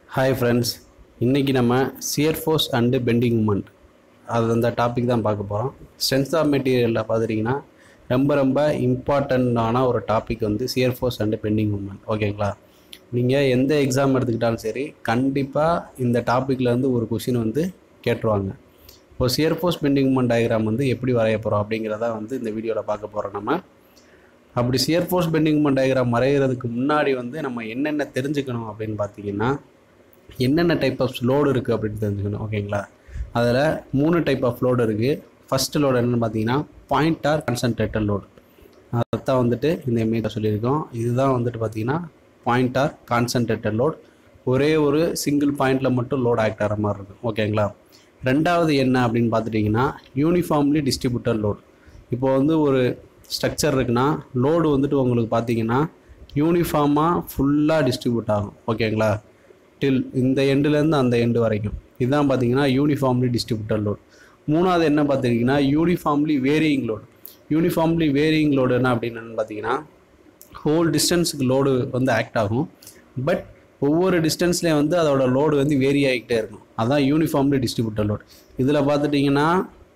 hi friends இன்றைக்கி நம்ம shear force and bending moment அது அந்த டாபிக் தான் பார்க்க போகிறோம் ஸ்ட்ரென்த் ஆஃப் மெட்டீரியலில் பார்த்துட்டிங்கன்னா ரொம்ப ரொம்ப இம்பார்ட்டண்ட்டான ஒரு டாபிக் வந்து shear force and bending moment ஓகேங்களா நீங்கள் எந்த எக்ஸாம் எடுத்துக்கிட்டாலும் சரி கண்டிப்பாக இந்த டாப்பிக்லேருந்து ஒரு கொஷின் வந்து கேட்டுருவாங்க இப்போ shear force bending moment diagram வந்து எப்படி வரைய போகிறோம் அப்படிங்கிறத வந்து இந்த வீடியோவில் பார்க்க போகிறோம் நம்ம அப்படி shear force bending moment diagram வரைகிறதுக்கு முன்னாடி வந்து நம்ம என்னென்ன தெரிஞ்சுக்கணும் அப்படின்னு பார்த்தீங்கன்னா என்னென்ன டைப் ஆஃப் லோடு இருக்குது அப்படின்னு தெரிஞ்சுக்கணும் ஓகேங்களா அதில் மூணு டைப் ஆஃப் லோடு இருக்குது ஃபஸ்ட்டு லோடு என்னென்னு பார்த்தீங்கன்னா பாயிண்ட் ஆர் கன்சன்ட்ரேட்டட் லோடு அதான் வந்துட்டு இந்த இமேஜில் சொல்லியிருக்கோம் இதுதான் வந்துட்டு பார்த்தீங்கன்னா பாயிண்ட் ஆர் கான்சன்ட்ரேட்டட் லோட் ஒரே ஒரு சிங்கிள் பாயிண்டில் மட்டும் லோட் ஆக்ட் ஆகிற மாதிரி இருக்கும் ஓகேங்களா ரெண்டாவது என்ன அப்படின்னு பார்த்துட்டிங்கன்னா யூனிஃபார்ம்லி டிஸ்ட்ரிபியூட்டர் லோட் இப்போ வந்து ஒரு ஸ்ட்ரக்சர் இருக்குன்னா லோடு வந்துட்டு உங்களுக்கு பார்த்தீங்கன்னா யூனிஃபார்மாக ஃபுல்லாக டிஸ்ட்ரிபியூட் ஆகும் ஓகேங்களா டில் இந்த எண்டுலேருந்து அந்த எண்டு வரைக்கும் இதுதான் பார்த்தீங்கன்னா யூனிஃபார்ம்லி டிஸ்ட்ரிபியூட்டர் லோட் மூணாவது என்ன பார்த்துக்கிட்டிங்கன்னா uniformly varying load uniformly varying load என்ன அப்படின்னு பார்த்தீங்கன்னா ஹோல் டிஸ்டன்ஸுக்கு லோடு வந்து ஆக்ட் ஆகும் பட் ஒவ்வொரு டிஸ்டன்ஸ்லேயும் வந்து அதோட லோடு வந்து வேரி ஆகிக்கிட்டே இருக்கும் அதான் யூனிஃபார்ம்லி டிஸ்ட்ரிபியூட்டர் லோட் இதில் பார்த்துட்டிங்கன்னா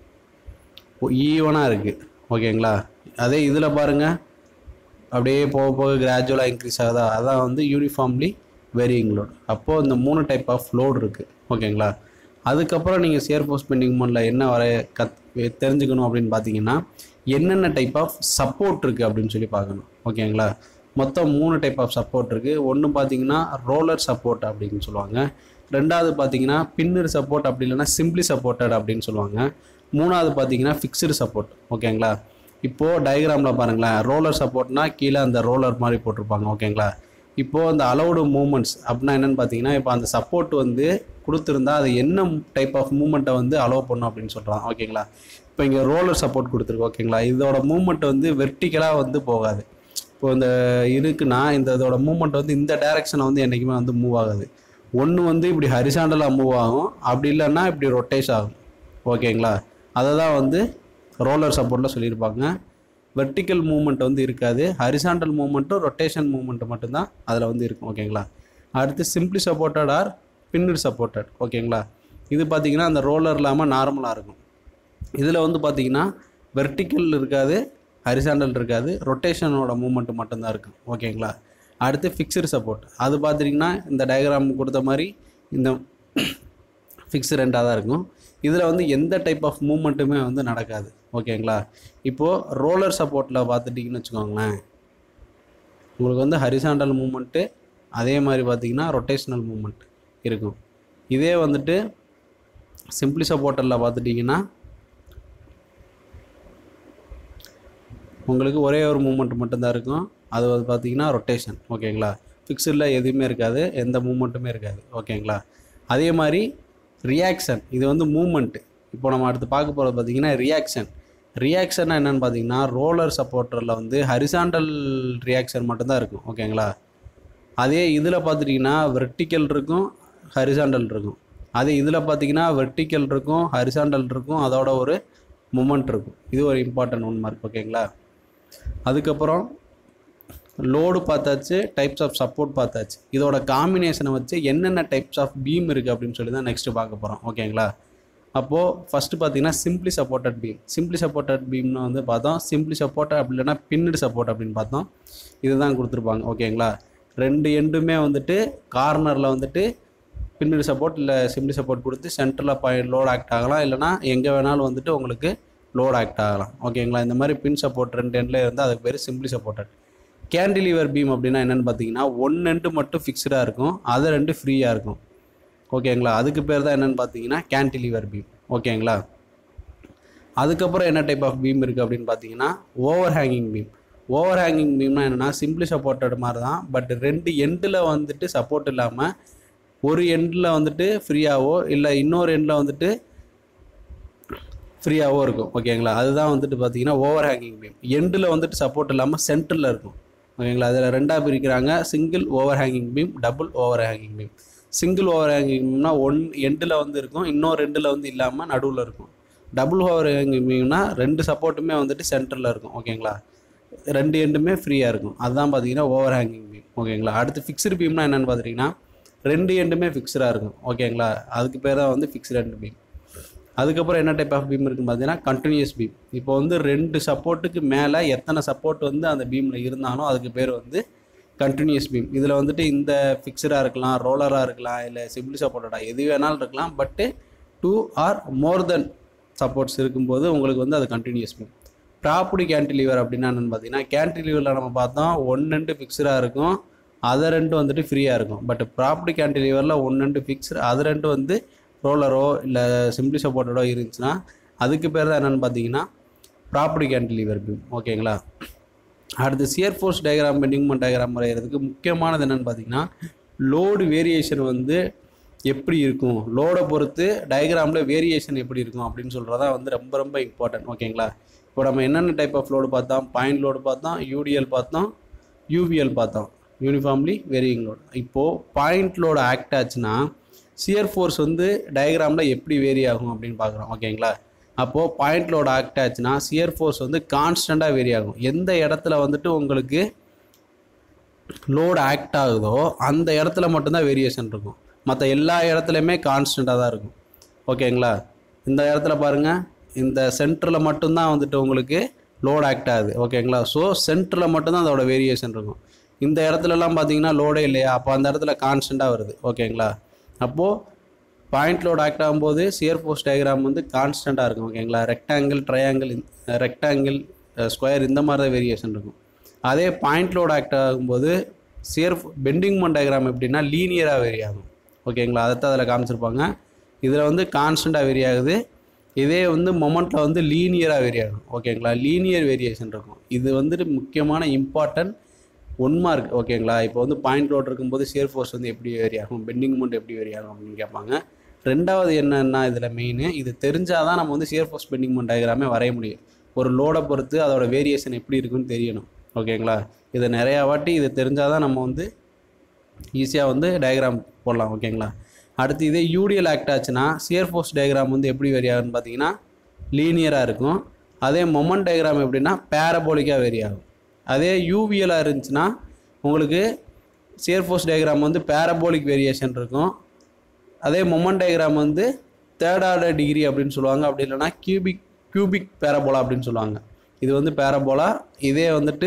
ஈவனாக இருக்குது ஓகேங்களா அதே இதில் பாருங்கள் அப்படியே போக போக கிராஜுவலாக இன்க்ரீஸ் ஆகுதா அதான் வந்து யூனிஃபார்ம்லி வேரியிங் லோட் அப்போது இந்த மூணு டைப் ஆஃப் லோடு இருக்குது ஓகேங்களா அதுக்கப்புறம் நீங்கள் சேர் போஸ்ட் பெண்டிங் மோடில் என்ன வர கத் தெரிஞ்சுக்கணும் அப்படின்னு பார்த்தீங்கன்னா என்னென்ன டைப் ஆஃப் சப்போர்ட் இருக்குது அப்படின்னு சொல்லி பார்க்கணும் ஓகேங்களா மொத்தம் மூணு டைப் ஆஃப் சப்போர்ட் இருக்குது ஒன்று பார்த்தீங்கன்னா ரோலர் சப்போர்ட் அப்படின்னு சொல்லுவாங்க ரெண்டாவது பார்த்தீங்கன்னா பின்னர் சப்போர்ட் அப்படி இல்லைன்னா சிம்பிளி சப்போர்ட்டட் அப்படின்னு சொல்லுவாங்க மூணாவது பார்த்தீங்கன்னா ஃபிக்ஸ்டு சப்போர்ட் ஓகேங்களா இப்போது டயக்ராமில் பாருங்களேன் ரோலர் சப்போர்ட்னா கீழே அந்த ரோலர் மாதிரி போட்டிருப்பாங்க ஓகேங்களா இப்போது அந்த அலௌடு மூமெண்ட்ஸ் அப்படின்னா என்னென்னு பார்த்தீங்கன்னா இப்போ அந்த சப்போர்ட் வந்து கொடுத்துருந்தா அது என்ன டைப் ஆஃப் மூமெண்ட்டை வந்து அலோவ் பண்ணும் அப்படின்னு சொல்கிறான் ஓகேங்களா இப்போ இங்கே ரோலர் சப்போர்ட் கொடுத்துருக்கு ஓகேங்களா இதோட மூமெண்ட் வந்து வெர்டிக்கலாக வந்து போகாது இப்போ இந்த இருக்குன்னா இந்த இதோட மூமெண்ட் வந்து இந்த டைரெக்ஷனை வந்து என்றைக்குமே வந்து மூவ் ஆகாது ஒன்று வந்து இப்படி ஹரிசாண்டலாக மூவ் ஆகும் அப்படி இல்லைன்னா இப்படி ரொட்டேஷ் ஆகும் ஓகேங்களா அதை தான் வந்து ரோலர் சப்போர்ட்டில் சொல்லியிருப்பாங்க வெர்டிக்கல் மூமெண்ட் வந்து இருக்காது ஹரிசாண்டல் மூமெண்ட்டும் ரொட்டேஷன் மூமெண்ட்டு மட்டும்தான் அதில் வந்து இருக்கும் ஓகேங்களா அடுத்து simply supported or pinned supported ஓகேங்களா இது பார்த்திங்கன்னா அந்த ரோலர் இல்லாமல் நார்மலாக இருக்கும் இதில் வந்து பார்த்திங்கன்னா வெர்டிக்கல் இருக்காது ஹரிசாண்டல் இருக்காது ரொட்டேஷனோட மூமெண்ட் மட்டும்தான் இருக்கும் ஓகேங்களா அடுத்து ஃபிக்ஸ்டு சப்போர்ட் அது பார்த்துட்டிங்கன்னா இந்த டயக்ராம் கொடுத்த மாதிரி இந்த ஃபிக்ஸ் ரெண்டாக தான் இருக்கும் இதில் வந்து எந்த டைப் ஆஃப் மூமெண்ட்டுமே வந்து நடக்காது ஓகேங்களா இப்போது ரோலர் சப்போர்ட்டில் பார்த்துட்டிங்கன்னு வச்சுக்கோங்களேன் உங்களுக்கு வந்து ஹரிசாண்டல் மூமெண்ட்டு அதே மாதிரி பார்த்தீங்கன்னா ரொட்டேஷ்னல் மூமெண்ட் இருக்கும் இதே வந்துட்டு சிம்பிளி சப்போர்ட்டரில் பார்த்துட்டிங்கன்னா உங்களுக்கு ஒரே ஒரு மூமெண்ட் மட்டும்தான் இருக்கும் அது வந்து பார்த்தீங்கன்னா ரொட்டேஷன் ஓகேங்களா ஃபிக்ஸடில் எதுவுமே இருக்காது எந்த மூமெண்ட்டுமே இருக்காது ஓகேங்களா அதே மாதிரி ரியாக்ஷன் இது வந்து மூமெண்ட்டு இப்போ நம்ம அடுத்து பார்க்க போகிறது பார்த்தீங்கன்னா ரியாக்ஷன் ரியாக்ஷன்னா என்னென்னு பார்த்தீங்கன்னா ரோலர் சப்போர்ட்டரில் வந்து ஹரிசாண்டல் ரியாக்ஷன் மட்டும்தான் இருக்கும் ஓகேங்களா அதே இதில் பார்த்துட்டிங்கன்னா வெர்டிக்கல் இருக்கும் ஹரிசாண்டல் இருக்கும் அதே இதில் பார்த்தீங்கன்னா வெர்டிக்கல் இருக்கும் ஹரிசாண்டல் இருக்கும் அதோட ஒரு மூமெண்ட் இருக்கும் இது ஒரு இம்பார்ட்டன்ட் ஒன் மார்க் ஓகேங்களா அதுக்கப்புறம் லோடு பார்த்தாச்சு டைப்ஸ் ஆஃப் சப்போர்ட் பார்த்தாச்சு இதோட காம்பினேஷனை வச்சு என்னென்ன டைப்ஸ் ஆஃப் பீம் இருக்குது அப்படின்னு சொல்லி தான் நெக்ஸ்ட்டு பார்க்க போகிறோம் ஓகேங்களா அப்போது ஃபஸ்ட்டு பார்த்தீங்கன்னா simply supported beam simply supported பீம்னு வந்து பார்த்தோம் சிம்பிளி சப்போர்ட்டட் அப்படி இல்லைன்னா பின்னடு சப்போர்ட் அப்படின்னு பார்த்தோம் இதுதான் கொடுத்துருப்பாங்க ஓகேங்களா ரெண்டு எண்டுமே வந்துட்டு கார்னரில் வந்துட்டு பின்னடு சப்போர்ட் இல்லை சிம்பிளி சப்போர்ட் கொடுத்து சென்டரில் பாயிண்ட் லோட் ஆக்ட் ஆகலாம் இல்லைனா எங்கே வேணாலும் வந்துட்டு உங்களுக்கு லோட் ஆக்ட் ஆகலாம் ஓகேங்களா இந்த மாதிரி பின் சப்போர்ட் ரெண்டு எண்டில் இருந்தால் அதுக்கு பேர் சிம்பிளி சப்போர்ட்டட் கேண்டிலிவர் பீம் அப்படின்னா என்னென்னு பார்த்தீங்கன்னா ஒன் எண்டு மட்டும் ஃபிக்ஸ்டாக இருக்கும் அது ரெண்டு ஃப்ரீயாக இருக்கும் ஓகேங்களா அதுக்கு பேர் தான் என்னென்னு பார்த்தீங்கன்னா கேன்டிலிவர் பீம் ஓகேங்களா அதுக்கப்புறம் என்ன டைப் ஆஃப் பீம் இருக்குது அப்படின்னு பார்த்தீங்கன்னா overhanging beam overhanging பீம்னா என்னென்னா சிம்பிளி சப்போர்ட்டட் மாதிரி தான் பட் ரெண்டு எண்டில் வந்துட்டு சப்போர்ட் இல்லாமல் ஒரு எண்டில் வந்துட்டு ஃப்ரீயாகவோ இல்லை இன்னொரு எண்டில் வந்துட்டு ஃப்ரீயாகவோ இருக்கும் ஓகேங்களா அதுதான் வந்துட்டு பார்த்தீங்கன்னா ஓவர் ஹேங்கிங் பீம் எண்டில் வந்துட்டு சப்போர்ட் இல்லாமல் சென்டரில் இருக்கும் ஓகேங்களா அதில் ரெண்டாக பிரிக்கிறாங்க single overhanging beam double overhanging beam single overhanging பீம்னா ஒன் எண்டில் வந்து இருக்கும் இன்னொரு ரெண்டில் வந்து இல்லாமல் நடுவில் இருக்கும் டபுள் ஓவர் ஹேங்கிங் பீம்னா ரெண்டு சப்போர்ட்டுமே வந்துட்டு சென்டரில் இருக்கும் ஓகேங்களா ரெண்டு எண்டுமே ஃப்ரீயாக இருக்கும் அதுதான் பார்த்தீங்கன்னா ஓவர் ஹேங்கிங் பீம் ஓகேங்களா அடுத்து ஃபிக்ஸ்டு பீம்னா என்னென்னு பார்த்துட்டிங்கன்னா ரெண்டு எண்டுமே ஃபிக்ஸ்டாக இருக்கும் ஓகேங்களா அதுக்கு பேர் தான் வந்து ஃபிக்ஸ்டு எண்ட் பீம் அதுக்கப்புறம் என்ன டைப் ஆஃப் பீம் இருக்குன்னு பார்த்தீங்கன்னா கண்டினியூஸ் பீம் இப்போ வந்து ரெண்டு சப்போர்ட்டுக்கு மேலே எத்தனை சப்போர்ட் வந்து அந்த பீமில் இருந்தாலும் அதுக்கு பேர் வந்து கண்டினியூஸ் பீம் இதில் வந்துட்டு இந்த ஃபிக்ஸ்டாக இருக்கலாம் ரோலராக இருக்கலாம் இல்லை சிம்பிளி சப்போர்ட்டடாக எது வேணாலும் இருக்கலாம் but two or more than supports இருக்கும்போது உங்களுக்கு வந்து அது கண்டினியூஸ் பீம் ப்ராப்பர்ட்டி கேன்டிலீவர் அப்படின்னா என்னென்னு பார்த்தீங்கன்னா கேன்டிலீவரில் நம்ம பார்த்தோம் ஒன் ரெண்டு ஃபிக்ஸ்டாக இருக்கும் அதை ரெண்டு வந்துட்டு ஃப்ரீயாக இருக்கும் பட் ப்ராப்பர்ட்டி கேன்டிலீவரில் ஒன் ரெண்டு ஃபிக்ஸ்டு அது ரெண்டு வந்து ரோலரோ இல்லை சிம்பிளி சப்போர்ட்டடோ இருந்துச்சுன்னா அதுக்கு பேர் தான் என்னென்னு பார்த்தீங்கன்னா ப்ராப்பர்ட்டி கேன்டிலீவர் பீம் ஓகேங்களா அடுத்து shear force diagram bending moment diagram வரைகிறதுக்கு முக்கியமானது என்னென்னு பார்த்தீங்கன்னா லோடு வேரியேஷன் வந்து எப்படி இருக்கும் லோடை பொறுத்து டயக்ராமில் வேரியேஷன் எப்படி இருக்கும் அப்படின்னு சொல்கிறதா வந்து ரொம்ப ரொம்ப இம்பார்ட்டன்ட் ஓகேங்களா இப்போ நம்ம என்னென்ன டைப் ஆஃப் லோடு பார்த்தோம் பாயிண்ட் லோடு பார்த்தோம் யூடிஎல் பார்த்தோம் யூவிஎல் பார்த்தோம் யூனிஃபார்ம்லி வேரியிங் லோடு இப்போது பாயிண்ட் லோடு ஆக்ட் ஆச்சுன்னா சியர் ஃபோர்ஸ் வந்து டயக்ராமில் எப்படி வேரி ஆகும் அப்படின்னு பார்க்குறோம் ஓகேங்களா அப்போது பாயிண்ட் லோடு ஆக்ட் ஆச்சுன்னா சியர் ஃபோர்ஸ் வந்து கான்ஸ்டண்ட்டாக வேரி ஆகும் எந்த இடத்துல வந்துட்டு உங்களுக்கு லோடு ஆக்ட் ஆகுதோ அந்த இடத்துல மட்டும்தான் வேரியேஷன் இருக்கும் மற்ற எல்லா இடத்துலையுமே கான்ஸ்டண்ட்டாக தான் இருக்கும் ஓகேங்களா இந்த இடத்துல பாருங்கள் இந்த சென்டரில் மட்டும்தான் வந்துட்டு உங்களுக்கு லோடு ஆக்ட் ஆகுது ஓகேங்களா ஸோ சென்டரில் மட்டும்தான் அதோட வேரியேஷன் இருக்கும் இந்த இடத்துலலாம் பார்த்தீங்கன்னா லோடே இல்லையா அப்போ அந்த இடத்துல கான்ஸ்டண்ட்டாக வருது ஓகேங்களா அப்போது பாயிண்ட் லோட் ஆக்ட் ஆகும்போது சியர் ஃபோர்ஸ் டயக்ராம் வந்து கான்ஸ்டண்ட்டாக இருக்கும் ஓகேங்களா ரெக்டாங்கிள் ட்ரையாங்கிள் ரெக்டாங்கிள் ஸ்கொயர் இந்த மாதிரி தான் வேரியேஷன் இருக்கும் அதே பாயிண்ட் லோட் ஆக்ட் ஆகும்போது சியர் பெண்டிங் மோன் டயக்ராம் எப்படின்னா லீனியராக வேரி ஆகும் ஓகேங்களா அதை தான் அதில் காமிச்சிருப்பாங்க இதில் வந்து கான்ஸ்டண்ட்டாக வேரி ஆகுது இதே வந்து மொமெண்ட்டில் வந்து லீனியராக வேரி ஆகும் ஓகேங்களா லீனியர் வேரியேஷன் இருக்கும் இது வந்துட்டு முக்கியமான இம்பார்ட்டன்ட் ஒன் மார்க் ஓகேங்களா இப்போ வந்து பாயிண்ட் லோட் இருக்கும்போது ஷேர் ஃபோர்ஸ் வந்து எப்படி வேரி ஆகும் பெண்டிங் மோண்ட் எப்படி வேரி ஆகும் அப்படின்னு கேட்பாங்க ரெண்டாவது என்னன்னா இதில் மெயின் இது தெரிஞ்சால் தான் நம்ம வந்து ஷேர் ஃபோர்ஸ் பெண்டிங் மோண்ட் டயக்ராமே வரைய முடியும் ஒரு லோடை பொறுத்து அதோட வேரியேஷன் எப்படி இருக்குன்னு தெரியணும் ஓகேங்களா இதை நிறையா வாட்டி இது தெரிஞ்சால் தான் நம்ம வந்து ஈஸியாக வந்து டயக்ராம் போடலாம் ஓகேங்களா அடுத்து இதே யூடிஎல் ஆக்ட் ஆச்சுன்னா சியர் ஃபோர்ஸ் டயக்ராம் வந்து எப்படி வேரி ஆகும்னு பார்த்தீங்கன்னா லீனியராக இருக்கும் அதே மொமெண்ட் டயக்ராம் எப்படின்னா பேரபோலிக்காக வேரி ஆகும் அதே யூவிஎலாக இருந்துச்சுன்னா உங்களுக்கு சியர் ஃபோர்ஸ் டயக்ராம் வந்து பேரபோலிக் வேரியேஷன் இருக்கும் அதே மொமெண்ட் டயக்ராம் வந்து தேர்ட் ஆர்டர் டிகிரி அப்படின்னு சொல்லுவாங்க அப்படி இல்லைன்னா கியூபிக் கியூபிக் பேரபோலா அப்படின்னு சொல்லுவாங்க இது வந்து பேரபோலா இதே வந்துட்டு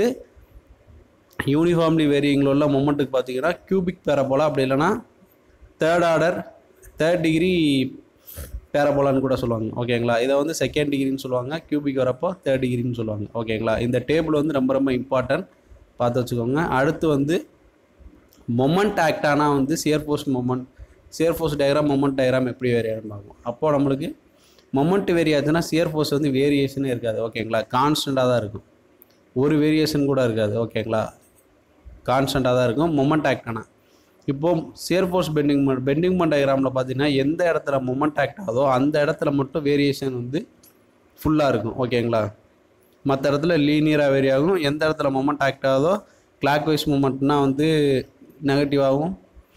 யூனிஃபார்ம்லி வேரியிங்கில் உள்ள மொமெண்ட்டுக்கு பார்த்தீங்கன்னா கியூபிக் பேரபோலா அப்படி இல்லைன்னா தேர்ட் ஆர்டர் தேர்ட் டிகிரி பேரபோலான்னு கூட சொல்லுவாங்க ஓகேங்களா இதை வந்து செகண்ட் டிகிரின்னு சொல்லுவாங்க கியூபிக் வரப்போ தேர்ட் டிகிரின்னு சொல்லுவாங்க ஓகேங்களா இந்த டேபிள் வந்து ரொம்ப ரொம்ப இம்பார்ட்டன்ட் பார்த்து வச்சுக்கோங்க அடுத்து வந்து மொமெண்ட் ஆக்ட் ஆனால் வந்து shear force moment shear force diagram moment diagram எப்படி வேரி ஆகும்னு பார்ப்போம் அப்போ நம்மளுக்கு மொமெண்ட் வேரி ஆச்சுன்னா சியர் ஃபோர்ஸ் வந்து வேரியேஷனே இருக்காது ஓகேங்களா கான்ஸ்டண்ட்டாக தான் இருக்கும் ஒரு வேரியேஷன் கூட இருக்காது ஓகேங்களா கான்ஸ்டண்ட்டாக தான் இருக்கும் மொமெண்ட் ஆக்ட் ஆனால் இப்போ shear force bending bending moment டயக்ராமில் பார்த்தீங்கன்னா எந்த இடத்துல மொமெண்ட் ஆக்ட் ஆகுதோ அந்த இடத்துல மட்டும் வேரியேஷன் வந்து ஃபுல்லாக இருக்கும் ஓகேங்களா மற்ற இடத்துல லீனியராக வேரி ஆகும் எந்த இடத்துல மொமெண்ட் ஆக்ட் ஆகுதோ கிளாக் வைஸ் மூமெண்ட்னா வந்து நெகட்டிவாகவும்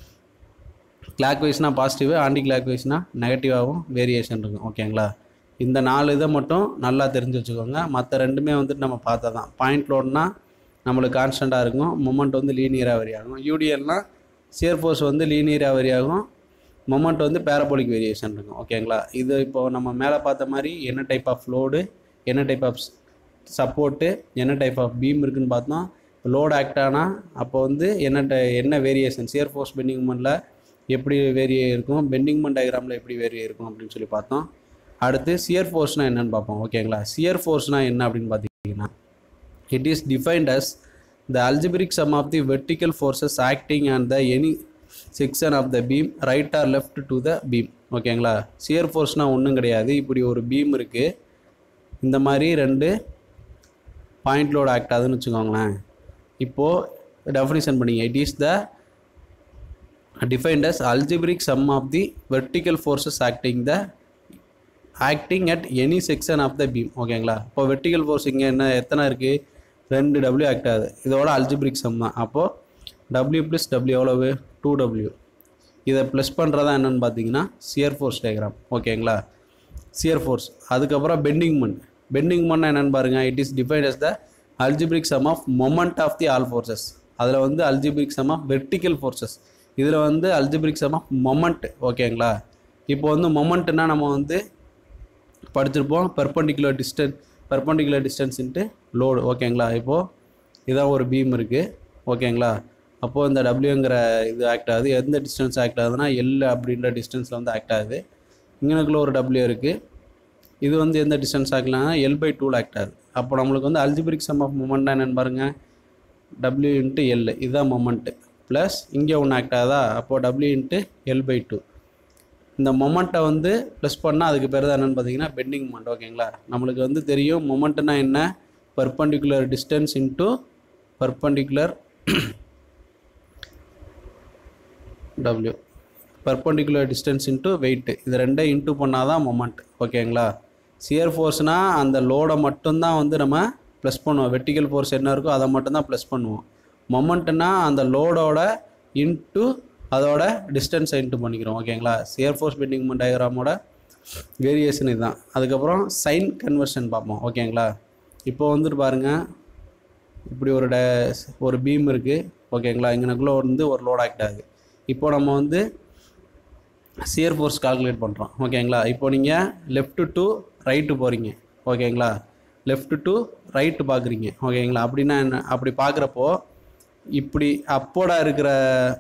கிளாக் வைஸ்னால் பாசிட்டிவ் ஆன்டி கிளாக் வைஸ்னால் நெகட்டிவாகவும் வேரியேஷன் இருக்கும் ஓகேங்களா இந்த நாலு இதை மட்டும் நல்லா தெரிஞ்சு வச்சுக்கோங்க மற்ற ரெண்டுமே வந்துட்டு நம்ம பார்த்தா தான் பாயிண்ட் லோட்னா நம்மளுக்கு கான்ஸ்டண்ட்டாக இருக்கும் மொமெண்ட் வந்து லீனியராக வேரி ஆகும் யூடிஎல்னால் சியர் ஃபோர்ஸ் வந்து லீனியராக வேரி ஆகும் மொமெண்ட் வந்து பேரபோலிக் வேரியேஷன் இருக்கும் ஓகேங்களா இது இப்போ நம்ம மேலே பார்த்த மாதிரி என்ன டைப் ஆஃப் லோடு என்ன டைப் ஆஃப் சப்போர்ட்டு என்ன டைப் ஆஃப் பீம் இருக்குன்னு பார்த்தோம் லோட் ஆக்ட் ஆனால் அப்போ வந்து என்ன ட என்ன வேரியேஷன் சியர் ஃபோர்ஸ் பெண்டிங் மண்டில் எப்படி வேரியே இருக்கும் பெண்டிங் மண்ட் டயக்ராமில் எப்படி வேரியே இருக்கும் அப்படின்னு சொல்லி பார்த்தோம் அடுத்து சியர் ஃபோர்ஸ்னால் என்னன்னு பார்ப்போம் ஓகேங்களா சியர் ஃபோர்ஸ்னால் என்ன அப்படின்னு பார்த்தீங்கன்னா it is defined as the algebraic sum of the vertical forces acting on the any section of the beam right or left to the beam ஓகேங்களா சியர் ஃபோர்ஸ்னால் ஒன்றும் கிடையாது இப்படி ஒரு பீம் இருக்குது இந்த மாதிரி ரெண்டு பாயிண்ட் லோட் ஆக்ட் ஆகுதுன்னு வச்சுக்கோங்களேன் இப்போது டெஃபினிஷன் பண்ணிங்க it is the defined as algebraic sum of the vertical forces acting the acting at any section of the beam ஓகேங்களா இப்போ வெர்டிக்கல் ஃபோர்ஸ் இங்கே என்ன எத்தனை இருக்குது ரெண்டு டபிள்யூ ஆக்ட் ஆகுது இதோட அல்ஜிபிரிக் சம் தான் அப்போது டபிள்யூ ப்ளஸ் டபிள்யூ எவ்வளவு டூ டபிள்யூ இதை ப்ளஸ் பண்ணுறதா என்னென்னு பார்த்தீங்கன்னா சியர் ஃபோர்ஸ் டயக்ராம் ஓகேங்களா சியர் ஃபோர்ஸ் அதுக்கப்புறம் பெண்டிங் மன் பெண்டிங் மன் என்னென்னு பாருங்கள் it is defined as the algebraic sum of moment of the all forces அதில் வந்து algebraic sum of vertical forces இதில் வந்து அல்ஜிபிரிக் சம் ஆஃப் மொமெண்ட் ஓகேங்களா இப்போ வந்து மொமெண்ட்னா நம்ம வந்து படிச்சிருப்போம் perpendicular distance perpendicular distance into load ஓகேங்களா இப்போது இதான் ஒரு பீம் இருக்குது ஓகேங்களா அப்போது இந்த டபிள்யூங்கிற இது ஆக்ட் ஆகுது எந்த டிஸ்டன்ஸ் ஆக்ட் ஆகுதுன்னா எல் அப்படின்ற டிஸ்டன்ஸில் வந்து ஆக்ட் ஆகுது இங்கனக்குள்ள ஒரு டபிள்யூ இருக்குது இது வந்து எந்த டிஸ்டன்ஸ் ஆகலாம்னா எல் பை டூவில் ஆக்ட் ஆகுது அப்போ நம்மளுக்கு வந்து அல்ஜிபிரிக் சம் ஆஃப் மூமெண்ட்னா என்னென்னு பாருங்கள் டபிள்யூ இன்ட்டு எல் இதுதான் மொமெண்ட்டு ப்ளஸ் இங்கே ஒன்று ஆக்ட் ஆகுதா அப்போது W into L by two இந்த மொமெண்ட்டை வந்து ப்ளஸ் பண்ணால் அதுக்கு பேர் தான் என்னென்னு பார்த்தீங்கன்னா பெண்டிங் மொமெண்ட் ஓகேங்களா நம்மளுக்கு வந்து தெரியும் மொமெண்ட்னா என்ன perpendicular distance into perpendicular W perpendicular distance into weight இது ரெண்டை இன்ட்டு பண்ணால் தான் மொமெண்ட் ஓகேங்களா சியர் ஃபோர்ஸ்னால் அந்த லோடை மட்டும்தான் வந்து நம்ம ப்ளஸ் பண்ணுவோம் வெர்டிக்கல் ஃபோர்ஸ் என்ன இருக்கோ அதை மட்டும்தான் ப்ளஸ் பண்ணுவோம் மொமெண்ட்னா அந்த லோடோட இன்ட்டு அதோட டிஸ்டன்ஸை இன்ட்டு பண்ணிக்கிறோம் ஓகேங்களா சியர் ஃபோர்ஸ் பெண்டிங் மூமெண்ட் டயக்ராமோட வேரியேஷன் இதுதான் அதுக்கப்புறம் சைன் கன்வர்ஷன் பார்ப்போம் ஓகேங்களா இப்போ வந்துட்டு பாருங்கள் இப்படி ஒரு ட ஒரு பீம் இருக்குது ஓகேங்களா இங்கனக்குள்ளே வந்து ஒரு லோட் ஆக்ட் ஆகுது இப்போ நம்ம வந்து சியர் ஃபோர்ஸ் கால்குலேட் பண்ணுறோம் ஓகேங்களா இப்போ நீங்கள் லெஃப்ட்டு டு ரைட்டு போகிறீங்க ஓகேங்களா லெஃப்ட் டு ரைட்டு பார்க்குறீங்க ஓகேங்களா அப்படின்னா என்ன அப்படி பார்க்குறப்போ இப்படி அப்போடா இருக்கிற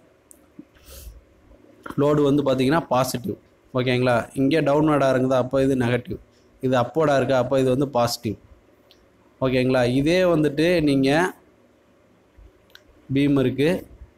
லோடு வந்து பார்த்தீங்கன்னா பாசிட்டிவ் ஓகேங்களா இங்கே டவுன்வர்டாக இருக்குதா அப்போ இது நெகட்டிவ் இது அப்போடா இருக்கா அப்போ இது வந்து பாசிட்டிவ் ஓகேங்களா இதே வந்துட்டு நீங்கள் பீம் இருக்குது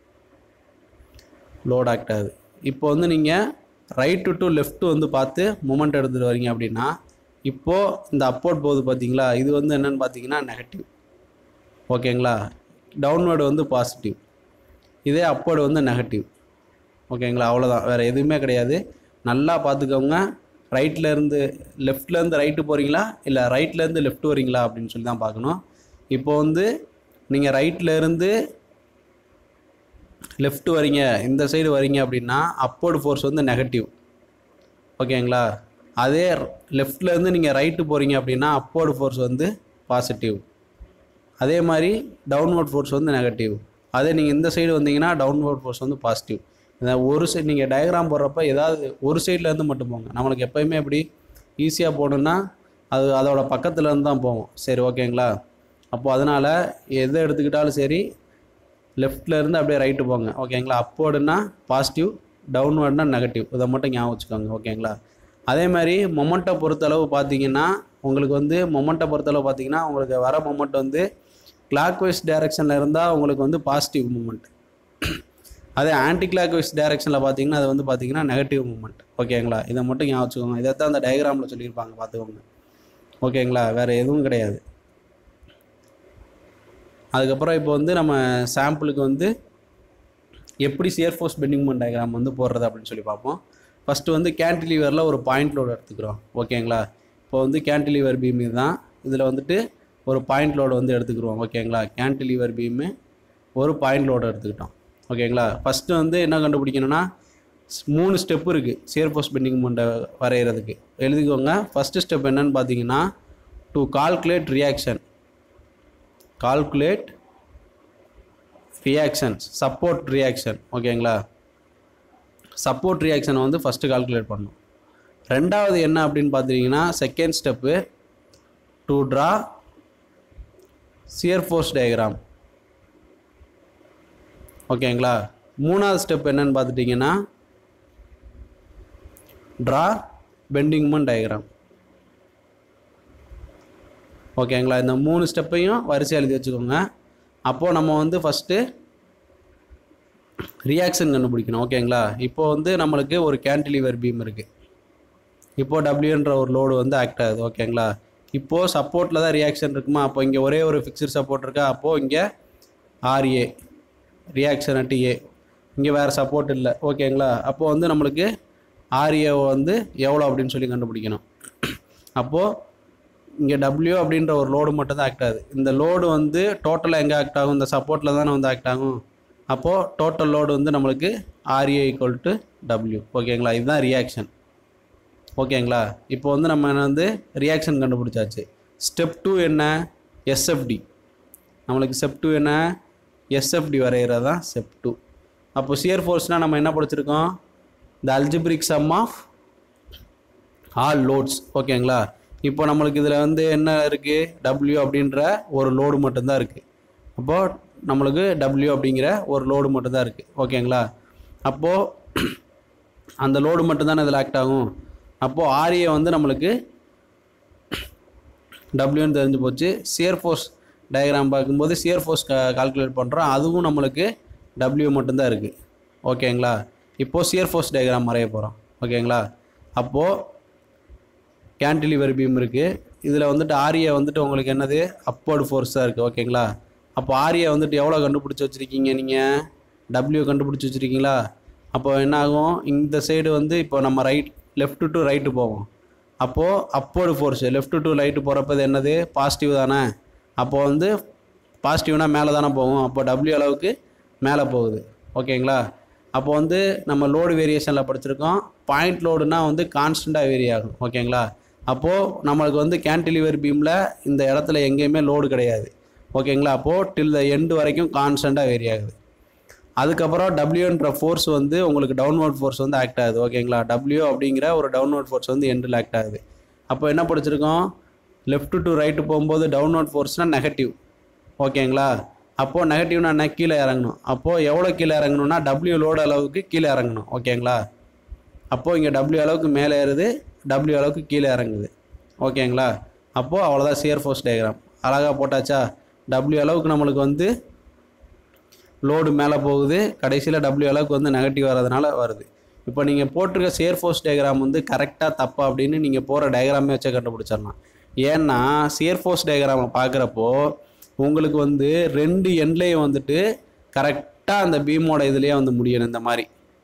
லோட் ஆக்ட் ஆகுது இப்போ வந்து நீங்கள் ரைட்டு டு லெஃப்ட் வந்து பார்த்து மூமெண்ட் எடுத்துகிட்டு வரீங்க அப்படின்னா இப்போது இந்த அப்போர்ட் போகுது பார்த்தீங்களா இது வந்து என்னென்னு பார்த்தீங்கன்னா நெகட்டிவ் ஓகேங்களா டவுன்வர்டு வந்து பாசிட்டிவ் இதே அப்போர்டு வந்து நெகட்டிவ் ஓகேங்களா அவ்வளோதான் வேறு எதுவுமே கிடையாது நல்லா பார்த்துக்கோங்க ரைட்டில் இருந்து லெஃப்ட்லேருந்து ரைட்டு போகிறீங்களா இல்லை ரைட்லேருந்து லெஃப்ட் வரீங்களா அப்படின்னு சொல்லி தான் பார்க்கணும் இப்போ வந்து நீங்கள் ரைட்டில் இருந்து லெஃப்ட் வரீங்க இந்த சைடு வரீங்க அப்படின்னா அப்போர்டு ஃபோர்ஸ் வந்து நெகட்டிவ் ஓகேங்களா அதே லெஃப்ட்லேருந்து நீங்கள் ரைட்டு போகிறீங்க அப்படின்னா அப்போர்டு ஃபோர்ஸ் வந்து பாசிட்டிவ் அதே மாதிரி டவுன்வர்ட் ஃபோர்ஸ் வந்து நெகட்டிவ் அதே நீங்கள் இந்த சைடு வந்தீங்கன்னா டவுன்வர்ட் ஃபோர்ஸ் வந்து பாசிட்டிவ் இந்த ஒரு சைடு நீங்கள் டயக்ராம் போடுறப்ப ஏதாவது ஒரு சைட்லேருந்து மட்டும் போங்க நம்மளுக்கு எப்போயுமே எப்படி ஈஸியாக போகணுன்னா அது அதோட பக்கத்துலேருந்து தான் போவோம் சரி ஓகேங்களா அப்போது அதனால் எதை எடுத்துக்கிட்டாலும் சரி லெஃப்ட்ல இருந்து அப்படியே ரைட்டு போங்க ஓகேங்களா அப்போர்டுனா பாசிட்டிவ் டவுன்வர்ட்னா நெகட்டிவ் இதை மட்டும் ஞாபகம் வச்சுக்கோங்க ஓகேங்களா அதே மாதிரி மொமெண்ட்டை பொறுத்தளவு பார்த்தீங்கன்னா உங்களுக்கு வந்து மொமெண்ட்டை பொறுத்தளவு பார்த்தீங்கன்னா உங்களுக்கு வர மொமெண்ட் வந்து கிளாக் வைஸ் டைரக்ஷனில் இருந்தால் உங்களுக்கு வந்து பாசிட்டிவ் மூமெண்ட் அதே ஆன்டி கிளாக் வைஸ் டைரக்ஷனில் பார்த்தீங்கன்னா அது வந்து பார்த்தீங்கன்னா நெகட்டிவ் மூமெண்ட் ஓகேங்களா இதை மட்டும் ஞாபகம் வச்சுக்கோங்க இதை தான் அந்த டயக்ராமில் சொல்லியிருப்பாங்க பார்த்துக்கோங்க ஓகேங்களா வேறு எதுவும் கிடையாது அதுக்கப்புறம் இப்போ வந்து நம்ம சாம்பிளுக்கு வந்து எப்படி shear force bending moment diagram வந்து போடுறது அப்படின்னு சொல்லி பார்ப்போம் ஃபஸ்ட்டு வந்து கேன்டிலீவரில் ஒரு பாயிண்ட் லோடு எடுத்துக்கிறோம் ஓகேங்களா இப்போ வந்து கேன்டிலீவர் பீம் இதுதான் இதில் வந்துட்டு ஒரு பாயிண்ட் லோடு வந்து எடுத்துக்கிறோம் ஓகேங்களா கேன்டிலீவர் பீமு ஒரு பாயிண்ட் லோடு எடுத்துக்கிட்டோம் ஓகேங்களா ஃபஸ்ட்டு வந்து என்ன கண்டுபிடிக்கணும்னா ஸ்- மூணு ஸ்டெப் இருக்குது சியர் ஃபோர்ஸ் பெண்டிங் மூமெண்ட்டை வரைகிறதுக்கு எழுதிக்கோங்க ஃபஸ்ட்டு ஸ்டெப் என்னன்னு பார்த்தீங்கன்னா to calculate reaction calculate reactions support reaction ஓகேங்களா சப்போர்ட் ரியாக்ஷனை வந்து ஃபஸ்ட்டு கால்குலேட் பண்ணணும் ரெண்டாவது என்ன அப்படின்னு பார்த்தீங்கன்னா second step to draw shear force diagram ஓகேங்களா மூணாவது ஸ்டெப் என்னன்னு பார்த்துட்டிங்கன்னா ட்ரா பெண்டிங் மூமெண்ட் டயக்ராம் ஓகேங்களா இந்த மூணு ஸ்டெப்பையும் வரிசை எழுதி வச்சுக்கோங்க அப்போது நம்ம வந்து ஃபஸ்ட்டு ரியாக்ஷன் கண்டுபிடிக்கணும் ஓகேங்களா இப்போ வந்து நம்மளுக்கு ஒரு கேன்டிலிவர் பீம் இருக்குது இப்போது டபிள்யூன்ற ஒரு லோடு வந்து ஆக்ட் ஆகுது ஓகேங்களா இப்போது சப்போர்ட்டில் தான் ரியாக்ஷன் இருக்குமா அப்போ இங்கே ஒரே ஒரு ஃபிக்ஸ்டு சப்போர்ட் இருக்கா அப்போது இங்கே ஆர்ஏ ரியாக்ஷன் அட் ஏ இங்கே வேறு சப்போர்ட் இல்லை ஓகேங்களா அப்போது வந்து நம்மளுக்கு ஆர்ஏ வந்து எவ்வளோ அப்படின்னு சொல்லி கண்டுபிடிக்கணும் அப்போது இங்கே டபிள்யூ அப்படின்ற ஒரு லோடு மட்டும் தான் ஆக்ட் ஆகுது இந்த லோடு வந்து டோட்டலாக எங்கே ஆக்ட் ஆகும் இந்த சப்போர்ட்டில் தானே வந்து ஆக்ட் ஆகும் அப்போது டோட்டல் லோடு வந்து நம்மளுக்கு ஆர்ஏ ஈக்குவல் டு டபிள்யூ ஓகேங்களா இதுதான் ரியாக்ஷன் ஓகேங்களா இப்போ வந்து நம்ம என்ன வந்து ரியாக்ஷன் கண்டுபிடிச்சாச்சு ஸ்டெப் டூ என்ன எஸ்எஃப்டி நம்மளுக்கு ஸ்டெப் டூ என்ன எஸ்எஃப்டி வரைகிறது தான் ஸ்டெப் டூ அப்போ சியர் ஃபோர்ஸ்னால் நம்ம என்ன படிச்சிருக்கோம் the algebraic sum of all loads ஓகேங்களா இப்போ நம்மளுக்கு இதில் வந்து என்ன இருக்குது டபிள்யூ அப்படின்ற ஒரு லோடு மட்டும்தான் இருக்குது அப்போது நம்மளுக்கு டபிள்யூ அப்படிங்கிற ஒரு லோடு மட்டும்தான் இருக்குது ஓகேங்களா அப்போது அந்த லோடு மட்டும்தானே இதில் ஆக்ட் ஆகும் அப்போது ஆரியை வந்து நம்மளுக்கு டபிள்யூன்னு தெரிஞ்சு போச்சு சியர் ஃபோர்ஸ் டயக்ராம் பார்க்கும்போது சியர் ஃபோர்ஸ் கால்குலேட் பண்ணுறோம் அதுவும் நம்மளுக்கு டபிள்யூ மட்டும்தான் இருக்குது ஓகேங்களா இப்போது சியர் ஃபோர்ஸ் டயக்ராம் வரைய போகிறோம் ஓகேங்களா அப்போது கேன்டிலிவர் பீம் இருக்குது இதில் வந்துட்டு ஆரியை வந்துட்டு உங்களுக்கு என்னது அப்போர்டு ஃபோர்ஸாக இருக்குது ஓகேங்களா அப்போ ஆரியை வந்துட்டு எவ்வளோ கண்டுபிடிச்சி வச்சுருக்கீங்க நீங்கள் டபிள்யூ கண்டுபிடிச்சி வச்சுருக்கீங்களா அப்போ என்ன ஆகும் இந்த சைடு வந்து இப்போ நம்ம ரைட் லெஃப்ட் டு ரைட்டு போவோம் அப்போது upward force left to right போகிறப்ப இது என்னது பாசிட்டிவ் தானே அப்போது வந்து பாசிட்டிவ்னா மேலே தானே போகும் அப்போ டபிள்யூ அளவுக்கு மேலே போகுது ஓகேங்களா அப்போ வந்து நம்ம லோடு வேரியேஷனில் படிச்சிருக்கோம் பாயிண்ட் லோடுனா வந்து கான்ஸ்டண்ட்டாக வேரி ஆகும் ஓகேங்களா அப்போது நம்மளுக்கு வந்து கேன்டிலிவர் பீமில் இந்த இடத்துல எங்கேயுமே லோடு கிடையாது ஓகேங்களா அப்போது டில் த எண்டு வரைக்கும் கான்ஸ்டண்ட்டாக வேரி ஆகுது அதுக்கப்புறம் டபிள்யூன்ற ஃபோர்ஸ் வந்து உங்களுக்கு டவுன்வர்ட் ஃபோர்ஸ் வந்து ஆக்ட் ஆகுது ஓகேங்களா டபிள்யூ அப்படிங்கிற ஒரு டவுன்வர்ட் ஃபோர்ஸ் வந்து எண்டில் ஆக்ட் ஆகுது அப்போ என்ன படிச்சிருக்கோம் லெஃப்ட் டு ரைட்டு போகும்போது டவுன்வர்ட் ஃபோர்ஸ்னால் நெகட்டிவ் ஓகேங்களா அப்போது நெகட்டிவ்னா என்ன கீழே இறங்கணும் அப்போது எவ்வளோ கீழே இறங்கணும்னா டபிள்யூ லோடு அளவுக்கு கீழே இறங்கணும் ஓகேங்களா அப்போது இங்கே டபிள்யூ அளவுக்கு மேலே ஏறுது டபிள்யூ அளவுக்கு கீழே இறங்குது ஓகேங்களா அப்போது அவ்வளோதான் சியர் ஃபோர்ஸ் டயக்ராம் அழகாக போட்டாச்சா டபிள்யூ அளவுக்கு நம்மளுக்கு வந்து லோடு மேலே போகுது கடைசியில் டபிள்யூ அளவுக்கு வந்து நெகட்டிவ் வர்றதுனால வருது இப்போ நீங்கள் போட்டிருக்க சியர் ஃபோர்ஸ் டயக்ராம் வந்து கரெக்டாக தப்பா அப்படின்னு நீங்கள் போகிற டயக்ராமே வச்சே கண்டுபிடிச்சிடலாம் ஏன்னா சியர் ஃபோர்ஸ் டயக்ராமை பார்க்குறப்போ உங்களுக்கு வந்து ரெண்டு எண்ட்லேயும் வந்துட்டு கரெக்டாக அந்த பீமோட இதுலேயே வந்து முடியணும் இந்த மாதிரி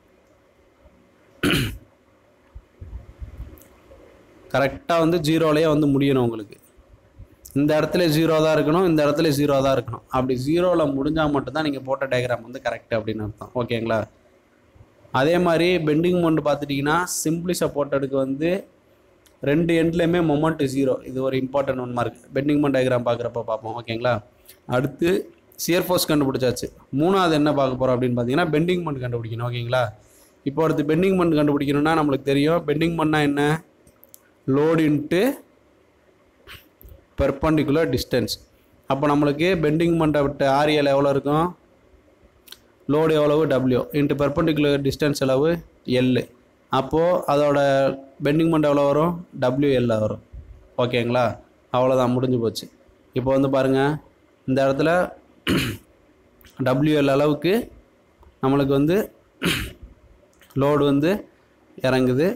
கரெக்டாக வந்து ஜீரோலேயே வந்து முடியணும் உங்களுக்கு இந்த இடத்துல ஜீரோ தான் இருக்கணும் இந்த இடத்துல ஜீரோ தான் இருக்கணும் அப்படி ஜீரோவில் முடிஞ்சால் மட்டும்தான் நீங்கள் போட்ட டயக்ராம் வந்து கரெக்ட் அப்படின்னு அர்த்தம் ஓகேங்களா அதே மாதிரி பெண்டிங் மொமெண்ட் பார்த்துட்டிங்கன்னா சிம்பிளி சப்போர்ட்டடுக்கு வந்து ரெண்டு எண்ட்லேயுமே மொமெண்ட் ஜீரோ இது ஒரு important one mark bending moment diagram பார்க்குறப்ப பார்ப்போம் ஓகேங்களா அடுத்து சியர் ஃபோர்ஸ் கண்டுபிடிச்சாச்சு மூணாவது என்ன பார்க்க போகிறோம் அப்படின்னு பார்த்தீங்கன்னா பெண்டிங் மொமெண்ட் கண்டுபிடிக்கணும் ஓகேங்களா இப்போ அடுத்து பெண்டிங் மொமெண்ட் கண்டுபிடிக்கணும்னா நம்மளுக்கு தெரியும் பெண்டிங் மொமெண்ட்னா என்ன லோடு இன்ட்டு பெர்பண்டிகுலர் டிஸ்டன்ஸ் அப்போ நம்மளுக்கு பெண்டிங் மண்டை விட்டு ஆரியல் எவ்வளோ இருக்கும் லோடு எவ்வளவு டபிள்யூ இன்ட்டு பெர்பண்டிகுலர் டிஸ்டன்ஸ் அளவு எல் அப்போது அதோட பெண்டிங் மண்டை எவ்வளோ வரும் டபிள்யூ எல்ல வரும் ஓகேங்களா அவ்வளோதான் முடிஞ்சு போச்சு இப்போ வந்து பாருங்கள் இந்த இடத்துல டபிள்யூஎல் அளவுக்கு நம்மளுக்கு வந்து லோடு வந்து இறங்குது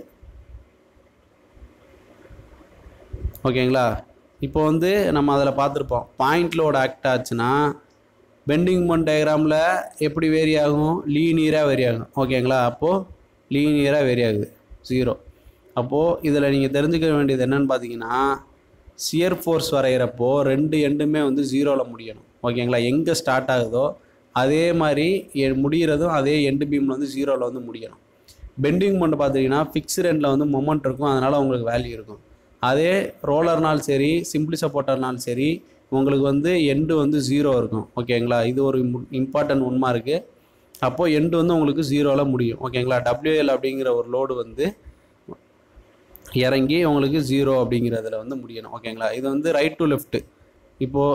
ஓகேங்களா இப்போ வந்து நம்ம அதில் பார்த்துருப்போம் பாயிண்ட் லோடு ஆக்ட் ஆச்சுன்னா பெண்டிங் மொமெண்ட் டயக்ராமில் எப்படி வேரி ஆகும் லீனியராக வேரி ஆகும் ஓகேங்களா அப்போது லீனியராக வேரி ஆகுது ஜீரோ அப்போது இதில் நீங்கள் தெரிஞ்சுக்க வேண்டியது என்னன்னு பார்த்தீங்கன்னா சியர் ஃபோர்ஸ் வரைகிறப்போ ரெண்டு எண்டுமே வந்து ஜீரோவில் முடியணும் ஓகேங்களா எங்கே ஸ்டார்ட் ஆகுதோ அதே மாதிரி எ- முடிகிறதும் அதே எண்டு பீமில் வந்து ஜீரோவில் வந்து முடியணும் பெண்டிங் மொமெண்ட் பார்த்தீங்கன்னா ஃபிக்ஸ்டு எண்டில் வந்து மொமெண்ட் இருக்கும் அதனால் உங்களுக்கு வேல்யூ இருக்கும் அதே ரோலர்னாலும் சரி சிம்பிளி சப்போர்ட்டர்னாலும் சரி உங்களுக்கு வந்து எண்டு வந்து ஜீரோ இருக்கும் ஓகேங்களா இது ஒரு இம்பார்ட்டன்ட் உண்மை இருக்குது அப்போது எண்டு வந்து உங்களுக்கு ஜீரோவில் முடியும் ஓகேங்களா டபிள்யூஎல் அப்படிங்கிற ஒரு லோடு வந்து இறங்கி உங்களுக்கு ஜீரோ அப்படிங்கிறதுல வந்து முடியணும் ஓகேங்களா இது வந்து ரைட் டு லெஃப்ட்டு இப்போது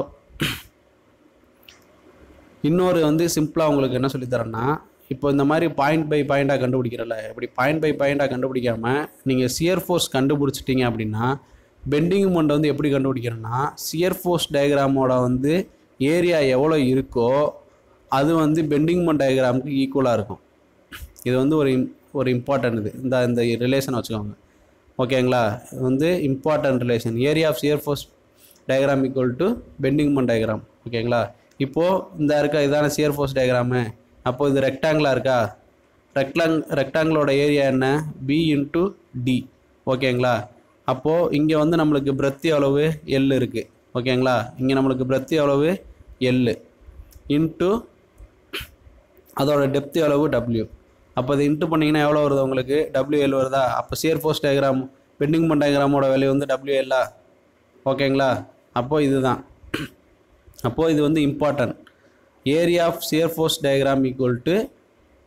இன்னொரு வந்து சிம்பிளாக உங்களுக்கு என்ன சொல்லித் தரேன்னா இப்போ இந்த மாதிரி பாயிண்ட் பை பாயிண்டாக கண்டுபிடிக்கிறல இப்படி பாயிண்ட் பை பாயிண்டாக கண்டுபிடிக்காம நீங்கள் சியர் ஃபோர்ஸ் கண்டுபிடிச்சிட்டீங்க அப்படின்னா பெண்டிங் மொமெண்ட் வந்து எப்படி கண்டுபிடிக்கிறோன்னா சியர் ஃபோர்ஸ் டயக்ராமோட வந்து ஏரியா எவ்வளோ இருக்கோ அது வந்து பெண்டிங் மொமெண்ட் டயக்ராமுக்கு ஈக்குவலாக இருக்கும் இது வந்து ஒரு im- ஒரு இம்பார்ட்டன்ட் இது இந்த இந்த ரிலேஷன் வச்சுக்கோங்க ஓகேங்களா இது வந்து important relation area of shear force diagram equal to bending moment diagram ஓகேங்களா இப்போது இந்த இருக்க இதான சியர் ஃபோர்ஸ் டயக்ராமு அப்போது இது ரெக்டாங்கிளாக இருக்கா ரெக்டாங் ரெக்டாங்கிளோட ஏரியா என்ன பி இன்ட்டு டி ஓகேங்களா அப்போது இங்கே வந்து நம்மளுக்கு பிரத்தி அளவு எல் இருக்குது ஓகேங்களா இங்கே நம்மளுக்கு பிரத்தி அளவு எல் இன்ட்டு அதோட டெப்த் அளவு டபிள்யூ அப்போ இது இன்ட்டு பண்ணிங்கன்னா எவ்வளோ வருது உங்களுக்கு டபிள்யூ எல் வருதா அப்போ shear force diagram bending moment டயக்ராமோட வேல்யூ வந்து டபிள்யூ எல்லா ஓகேங்களா அப்போது இதுதான் அப்போது இது வந்து important area of shear force diagram equal to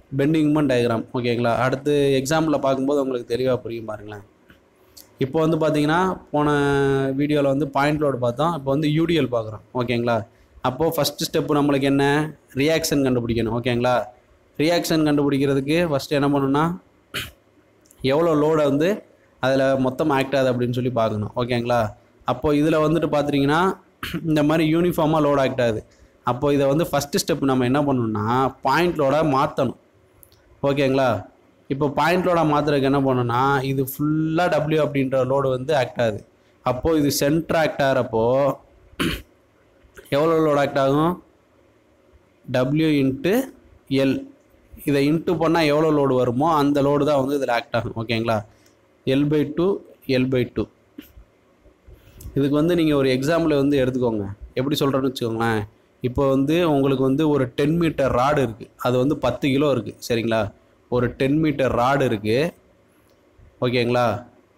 bending moment diagram ஓகேங்களா அடுத்து எக்ஸாம்பிளில் பார்க்கும்போது உங்களுக்கு தெளிவாக புரியும் பாருங்களேன் இப்போ வந்து பார்த்தீங்கன்னா போன வீடியோவில் வந்து பாயிண்ட் லோடு பார்த்தோம் இப்போ வந்து யூடிஎல் பார்க்குறோம் ஓகேங்களா அப்போது ஃபஸ்ட்டு ஸ்டெப்பு நம்மளுக்கு என்ன ரியாக்ஷன் கண்டுபிடிக்கணும் ஓகேங்களா ரியாக்ஷன் கண்டுபிடிக்கிறதுக்கு ஃபஸ்ட்டு என்ன பண்ணணும்னா எவ்வளோ லோடை வந்து அதில் மொத்தம் ஆக்ட் ஆகுது அப்படின்னு சொல்லி பார்க்கணும் ஓகேங்களா அப்போது இதில் வந்துட்டு பார்த்துட்டிங்கன்னா இந்த மாதிரி யூனிஃபார்மாக லோட் ஆக்ட் ஆகுது அப்போ இதை வந்து ஃபஸ்ட்டு ஸ்டெப் நம்ம என்ன பண்ணணும்னா பாயிண்ட் லோட மாற்றணும் ஓகேங்களா இப்போ பாயிண்ட் லோடாக மாற்றுறதுக்கு என்ன பண்ணணும்னா இது ஃபுல்லாக டபிள்யூ அப்படின்ற லோடு வந்து ஆக்ட் ஆகுது அப்போது இது சென்டர் ஆக்ட் ஆகிறப்போ எவ்வளோ லோட் ஆக்ட் ஆகும் டபிள்யூ இன்ட்டு எல் இதை இன்ட்டு பண்ணால் எவ்வளோ லோடு வருமோ அந்த லோடு தான் வந்து இதில் ஆக்ட் ஆகும் ஓகேங்களா L by two L by two இதுக்கு வந்து நீங்கள் ஒரு எக்ஸாம்பிள் வந்து எடுத்துக்கோங்க எப்படி சொல்கிறேன்னு வச்சுக்கோங்களேன் இப்போ வந்து உங்களுக்கு வந்து ஒரு டென் மீட்டர் ராடு இருக்குது அது வந்து பத்து கிலோ இருக்குது சரிங்களா ஒரு டென் மீட்டர் ராடு இருக்குது ஓகேங்களா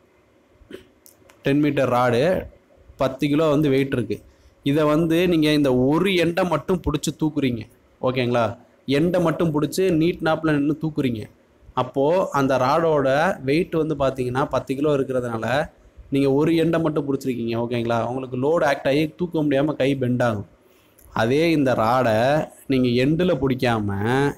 டென் மீட்டர் ராடு பத்து கிலோ வந்து வெயிட் இருக்குது இதை வந்து நீங்கள் இந்த ஒரு எண்டை மட்டும் பிடிச்சி தூக்குறீங்க ஓகேங்களா எண்டை மட்டும் பிடிச்சி நீட் நாப்பில் நின்று தூக்குறீங்க அப்போது அந்த ராடோட வெயிட் வந்து பார்த்தீங்கன்னா பத்து கிலோ இருக்கிறதுனால நீங்கள் ஒரு எண்டை மட்டும் பிடிச்சிருக்கீங்க ஓகேங்களா உங்களுக்கு லோடு ஆக்ட் ஆகி தூக்க முடியாமல் கை பெண்ட் ஆகும் அதே இந்த ராடை நீங்கள் எண்டில் பிடிக்காம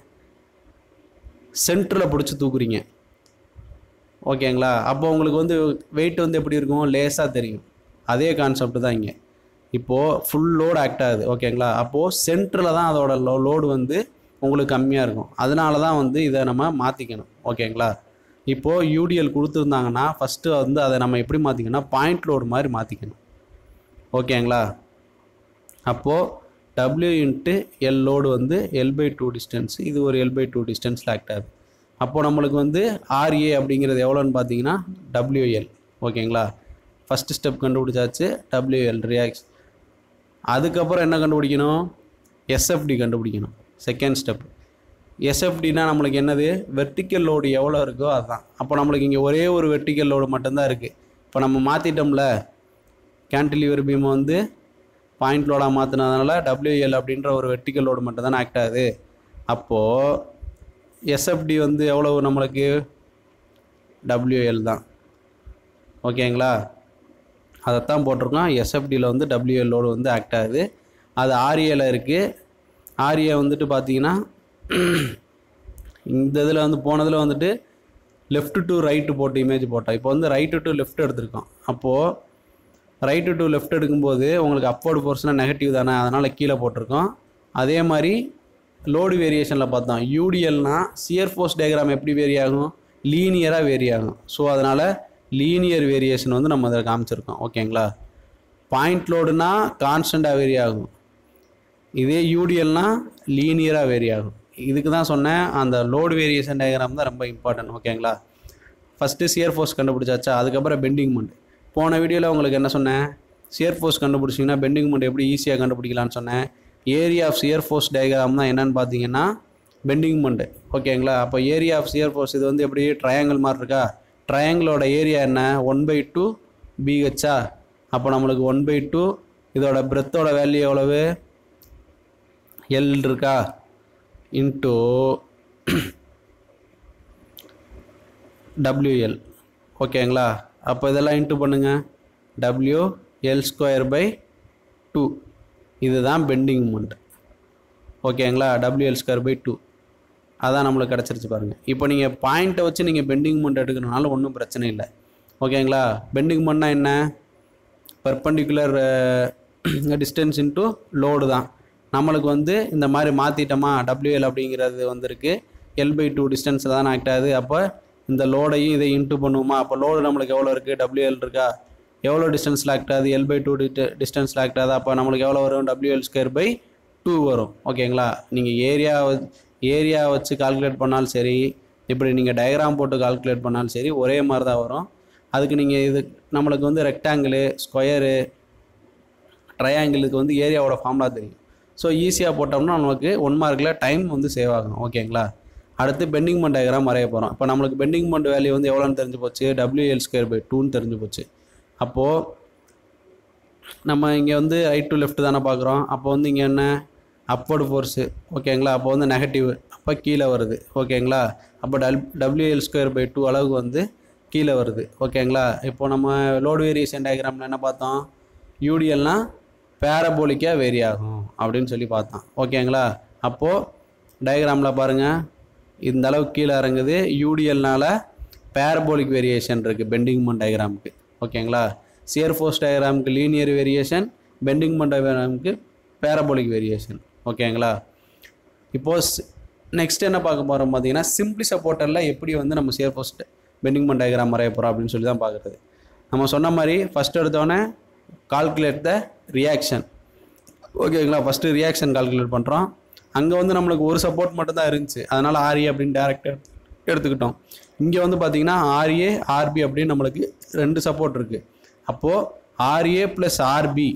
சென்டரில் பிடிச்சி தூக்குறீங்க ஓகேங்களா அப்போ உங்களுக்கு வந்து வெயிட் வந்து எப்படி இருக்கும் லேஸாக தெரியும் அதே கான்செப்ட் தான் இங்கே இப்போது ஃபுல் லோடு ஆக்ட் ஆகுது ஓகேங்களா அப்போது சென்டரில் தான் அதோட லோ லோடு வந்து உங்களுக்கு கம்மியாக இருக்கும் அதனால தான் வந்து இதை நம்ம மாற்றிக்கணும் ஓகேங்களா இப்போது யூடிஎல் கொடுத்துருந்தாங்கன்னா ஃபஸ்ட்டு வந்து அதை நம்ம எப்படி மாற்றிக்கணும்னா பாயிண்ட் லோடு மாதிரி மாற்றிக்கணும் ஓகேங்களா அப்போது டபிள்யூ இன்ட்டு எல் லோடு வந்து எல் பை டூ டிஸ்டன்ஸ் இது ஒரு எல் பை டூ டிஸ்டன்ஸில் ஆக்ட் ஆகுது அப்போது நம்மளுக்கு வந்து ஆர்ஏ அப்படிங்கிறது எவ்வளோன்னு பார்த்தீங்கன்னா டபிள்யூஎல் ஓகேங்களா ஃபஸ்ட்டு ஸ்டெப் கண்டுபிடிச்சாச்சு டபிள்யூஎல் ரியாக்ஸ் அதுக்கப்புறம் என்ன கண்டுபிடிக்கணும் எஸ்எஃப்டி கண்டுபிடிக்கணும் செகண்ட் ஸ்டெப் எஸ்எஃப்டினா நம்மளுக்கு என்னது வெர்டிக்கல் லோடு எவ்வளோ இருக்கோ அதுதான் அப்போ நம்மளுக்கு இங்கே ஒரே ஒரு வெர்டிக்கல் லோடு மட்டும்தான் இருக்குது இப்போ நம்ம மாற்றிட்டோம்ல கேன்டிலிவர் பீமை வந்து பாயிண்ட் லோடாக மாற்றினதுனால டபிள்யூஎல் அப்படின்ற ஒரு வெர்டிக்கல் லோடு மட்டும் தானே ஆக்ட் ஆகுது அப்போது எஸ்எஃப்டி வந்து எவ்வளவு நம்மளுக்கு டபிள்யூஎல் தான் ஓகேங்களா அதைத்தான் போட்டிருக்கோம் எஸ்எஃப்டியில் வந்து டபிள்யூஎல் லோடு வந்து ஆக்ட் ஆகுது அது ஆர்ஏல இருக்குது ஆர்ஏ வந்துட்டு பார்த்தீங்கன்னா இந்த இதில் வந்து போனதில் வந்துட்டு லெஃப்ட் டு ரைட்டு போட்டு இமேஜ் போட்டோம் இப்போ வந்து ரைட்டு டு லெஃப்ட் எடுத்திருக்கோம் அப்போது ரைட்டு டு லெஃப்ட் எடுக்கும்போது உங்களுக்கு அப்போர்டு போர்ஷனாக நெகட்டிவ் தானே அதனால் கீழே போட்டிருக்கோம் அதே மாதிரி லோடு வேரியேஷனில் பார்த்தோம் யூடிஎல்னா சியர் ஃபோர்ஸ் டயக்ராம் எப்படி வேரி ஆகும் லீனியராக வேரி ஆகும் ஸோ அதனால் லீனியர் வேரியேஷன் வந்து நம்ம அதில் காமிச்சிருக்கோம் ஓகேங்களா பாயிண்ட் லோடுனா கான்ஸ்டண்ட்டாக வேரி ஆகும் இதே யூடிஎல்னா லீனியராக வேரி ஆகும் இதுக்கு தான் சொன்னேன் அந்த லோடு வேரியேஷன் டயக்ராம் தான் ரொம்ப இம்பார்ட்டன்ட் ஓகேங்களா ஃபஸ்ட்டு சியர் ஃபோர்ஸ் கண்டுபிடிச்சாச்சா அதுக்கப்புறம் பெண்டிங் மண்ட் போன வீடியோவில் உங்களுக்கு என்ன சொன்னேன் சியர் ஃபோர்ஸ் கண்டுபிடிச்சிங்கன்னா பெண்டிங் மண்ட் எப்படி ஈஸியாக கண்டுபிடிக்கலாம்னு சொன்னேன் area of shear force diagram தான் என்னன்னு பார்த்தீங்கன்னா பெண்டிங் மண்ட் ஓகேங்களா அப்போ ஏரியா ஆஃப் சியர் ஃபோர்ஸ் இது வந்து எப்படி ட்ரையாங்கிள் மாதிரி இருக்கா ட்ரையாங்கிளோட ஏரியா என்ன ஒன் பை டூ பிஹெச்சா அப்போ நம்மளுக்கு ஒன் பை டூ இதோட பிரெத்தோட வேல்யூ எவ்வளவு எல் இருக்கா இன்ட்டு டபிள்யூஎல் ஓகேங்களா அப்போ இதெல்லாம் இன்ட்டு பண்ணுங்கள் W L square by two இதுதான் பெண்டிங் மூமெண்ட் ஓகேங்களா டபிள்யூஎல் ஸ்கொயர் பை டூ அதான் நம்மளுக்கு கிடச்சிருச்சு பாருங்கள் இப்போ நீங்கள் பாயிண்ட்டை வச்சு நீங்கள் பெண்டிங் மூமெண்ட் எடுக்கிறனால ஒன்றும் பிரச்சனை இல்லை ஓகேங்களா பெண்டிங் மூமெண்ட்னா என்ன பர்பண்டிகுலர் டிஸ்டன்ஸ் இன்ட்டு லோடு தான் நம்மளுக்கு வந்து இந்த மாதிரி மாற்றிட்டோமா டபிள்யூஎல் அப்படிங்கிறது வந்திருக்கு எல் பை டூ டிஸ்டன்ஸில் தான் ஆக்ட் ஆகுது அப்போ இந்த லோடையும் இதை இன்ட்டு பண்ணுவோமா அப்போ லோடு நம்மளுக்கு எவ்வளோ இருக்குது டபிள்யூஎல் இருக்கா எவ்வளோ டிஸ்டன்ஸில் ஆக்ட் ஆகுது எல் பை டூ டிஸ்டன்ஸில் ஆக்ட் ஆகுது அப்போ நம்மளுக்கு எவ்வளோ வரும் டபிள்யூஎல் ஸ்கொயர் பை டூ வரும் ஓகேங்களா நீங்கள் ஏரியா ஏரியா வச்சு கால்குலேட் பண்ணாலும் சரி இப்படி நீங்கள் டயக்ராம் போட்டு கால்குலேட் பண்ணாலும் சரி ஒரே மாதிரி தான் வரும் அதுக்கு நீங்கள் இது நம்மளுக்கு வந்து ரெக்டாங்கிளு ஸ்கொயரு ட்ரையாங்கிளுக்கு வந்து ஏரியாவோட ஃபார்முலா தெரியும் ஸோ ஈஸியாக போட்டோம்னா நமக்கு ஒன் மார்க்கில் டைம் வந்து சேவ் ஆகும் ஓகேங்களா அடுத்து பெண்டிங் மண்ட் டயக்ராம் வரைய போகிறோம் இப்போ நம்மளுக்கு பெண்டிங் மண்ட் வேல்யூ வந்து எவ்வளோன்னு தெரிஞ்சு போச்சு டபிள்யூஎல் ஸ்கொயர் பை டூன்னு தெரிஞ்சு போச்சு அப்போது நம்ம இங்கே வந்து ரைட் டு லெஃப்ட் தானே பார்க்குறோம் அப்போ வந்து இங்கே என்ன அப்வர்டு ஃபோர்ஸு ஓகேங்களா அப்போ வந்து நெகட்டிவ் அப்போ அப்போ கீழே வருது ஓகேங்களா அப்போ டல் டபிள்யூஎல் ஸ்கொயர் பை டூ அளவுக்கு வந்து கீழே வருது ஓகேங்களா இப்போ நம்ம லோடு வேரியேஷன் டயக்ராமில் என்ன பார்த்தோம் யூடிஎல்னா பேரபோலிக்காக வேரி ஆகும் அப்படின்னு சொல்லி பார்த்தோம் ஓகேங்களா அப்போது டயக்ராமில் பாருங்கள் இந்த அளவுக்கு கீழே இறங்குது யூடிஎல்னால பேரபோலிக் வேரியேஷன் இருக்குது பெண்டிங் மோன் டயக்ராமுக்கு ஓகேங்களா சியர் ஃபோர்ஸ் டயக்ராமுக்கு லீனியர் வேரியேஷன் பெண்டிங் மோன் டயக்ராமுக்கு பேரபோலிக் வேரியேஷன் ஓகேங்களா இப்போது நெக்ஸ்ட் என்ன பார்க்க போகிறோம் பார்த்தீங்கன்னா சிம்பிளி சப்போர்ட்டரில் எப்படி வந்து நம்ம shear force bending moment diagram வரைய போகிறோம் அப்படின்னு சொல்லி தான் பார்க்குறது நம்ம சொன்ன மாதிரி ஃபஸ்ட் எடுத்தோடனே கால்குலேட் த ரியாக்ஷன் ஓகேங்களா ஃபஸ்ட்டு ரியாக்ஷன் கால்குலேட் பண்ணுறோம் அங்கே வந்து நம்மளுக்கு ஒரு சப்போர்ட் மட்டும் தான் இருந்துச்சு அதனால் ஆர்ஏ அப்படின்னு டேரெக்டாக எடுத்துக்கிட்டோம் இங்கே வந்து பார்த்தீங்கன்னா ஆர்ஏ ஆர்பி அப்படின்னு நம்மளுக்கு ரெண்டு சப்போர்ட் இருக்குது அப்போது ஆர்ஏ ப்ளஸ் ஆர்பி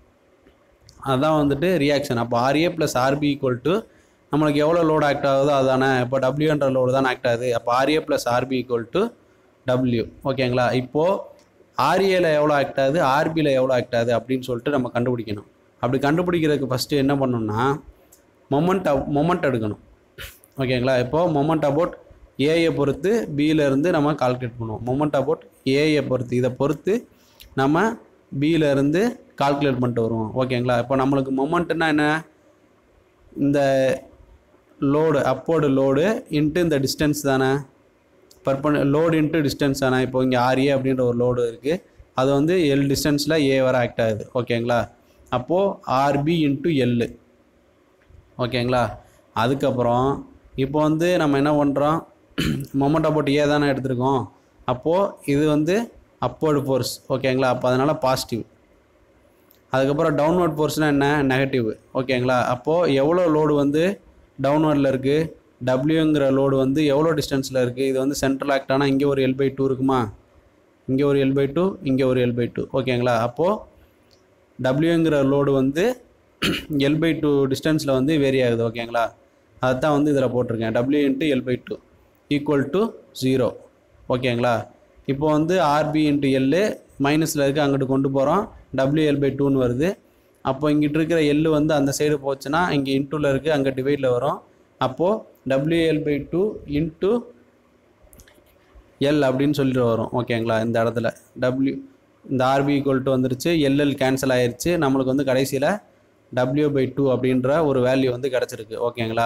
அதான் வந்துட்டு ரியாக்ஷன் அப்போ RA plus RB equal to நம்மளுக்கு எவ்வளோ லோடு ஆக்ட் ஆகுதோ அதானே இப்போ டபிள்யூன்ற லோடு தான் ஆக்ட் ஆகுது அப்போ RA plus RB equal to W ஓகேங்களா இப்போது ஆர்ஏல எவ்வளோ ஆக்ட் ஆகுது ஆர்பியில் எவ்வளோ ஆக்ட் ஆகுது அப்படின்னு சொல்லிட்டு நம்ம கண்டுபிடிக்கணும் அப்படி கண்டுபிடிக்கிறதுக்கு ஃபஸ்ட்டு என்ன பண்ணணும்னா மொமெண்ட் மொமெண்ட் எடுக்கணும் ஓகேங்களா இப்போது மொமெண்ட் அபவுட் ஏயை பொறுத்து பியிலேருந்து நம்ம கால்குலேட் பண்ணுவோம் மொமெண்ட் அபவுட் ஏயை பொறுத்து இதை பொறுத்து நம்ம பியிலேருந்து கால்குலேட் பண்ணிட்டு வருவோம் ஓகேங்களா இப்போ நம்மளுக்கு மொமெண்ட்னா என்ன இந்த லோடு அப்போர்டு லோடு இன்ட்டு இந்த டிஸ்டன்ஸ் தானே பர்பன் லோடு இன்ட்டு டிஸ்டன்ஸ் தானே இப்போ இங்கே ஆர்ஏ அப்படின்ற ஒரு லோடு இருக்குது அது வந்து எல் டிஸ்டன்ஸில் ஏ வர ஆக்ட் ஆகுது ஓகேங்களா அப்போது ஆர்பி இன்ட்டு எல்லு ஓகேங்களா அதுக்கப்புறம் இப்போ வந்து நம்ம என்ன பண்ணுறோம் மொமெண்ட் அபவுட் ஏ தானே எடுத்திருக்கோம் அப்போது இது வந்து அப்போர்டு ஃபோர்ஸ் ஓகேங்களா அப்போ அதனால் பாசிட்டிவ் அதுக்கப்புறம் டவுன்வர்ட் ஃபோர்ஸ்னால் என்ன நெகட்டிவ் ஓகேங்களா அப்போது எவ்வளோ லோடு வந்து டவுன்வர்டில் இருக்குது டபிள்யூங்கிற லோடு வந்து எவ்வளோ டிஸ்டன்ஸில் இருக்குது இது வந்து சென்ட்ரல் ஆக்ட் ஆனால் இங்கே ஒரு எல் பை டூ இருக்குமா இங்கே ஒரு எல் பை டூ இங்கே ஒரு எல் பை டூ ஓகேங்களா அப்போது டபிள்யூங்கிற லோடு வந்து எல் பை டூ டிஸ்டன்ஸில் வந்து வேரி ஆகுது ஓகேங்களா அதுதான் வந்து இதில் போட்டிருக்கேன் W into L by two equal to zero ஓகேங்களா இப்போ வந்து ஆர்பி இன்ட்டு எல்லு மைனஸில் இருக்குது அங்கிட்டு கொண்டு போகிறோம் டபிள்யூ எல் பை டூன்னு வருது அப்போ இங்கிட்டு இருக்கிற எல்லு வந்து அந்த சைடு போச்சுன்னா இங்கே இன்டூவில் இருக்குது அங்கே டிவைடில் வரும் அப்போது W L by two into L அப்படின்னு சொல்லிட்டு வரும் ஓகேங்களா இந்த இடத்துல டபிள்யூ இந்த ஆர்பி ஈக்குவல் டு வந்துருச்சு எல்எல் கேன்சல் ஆயிருச்சு நம்மளுக்கு வந்து கடைசியில் டபிள்யூ பை டூ அப்படின்ற ஒரு வேல்யூ வந்து கிடச்சிருக்கு ஓகேங்களா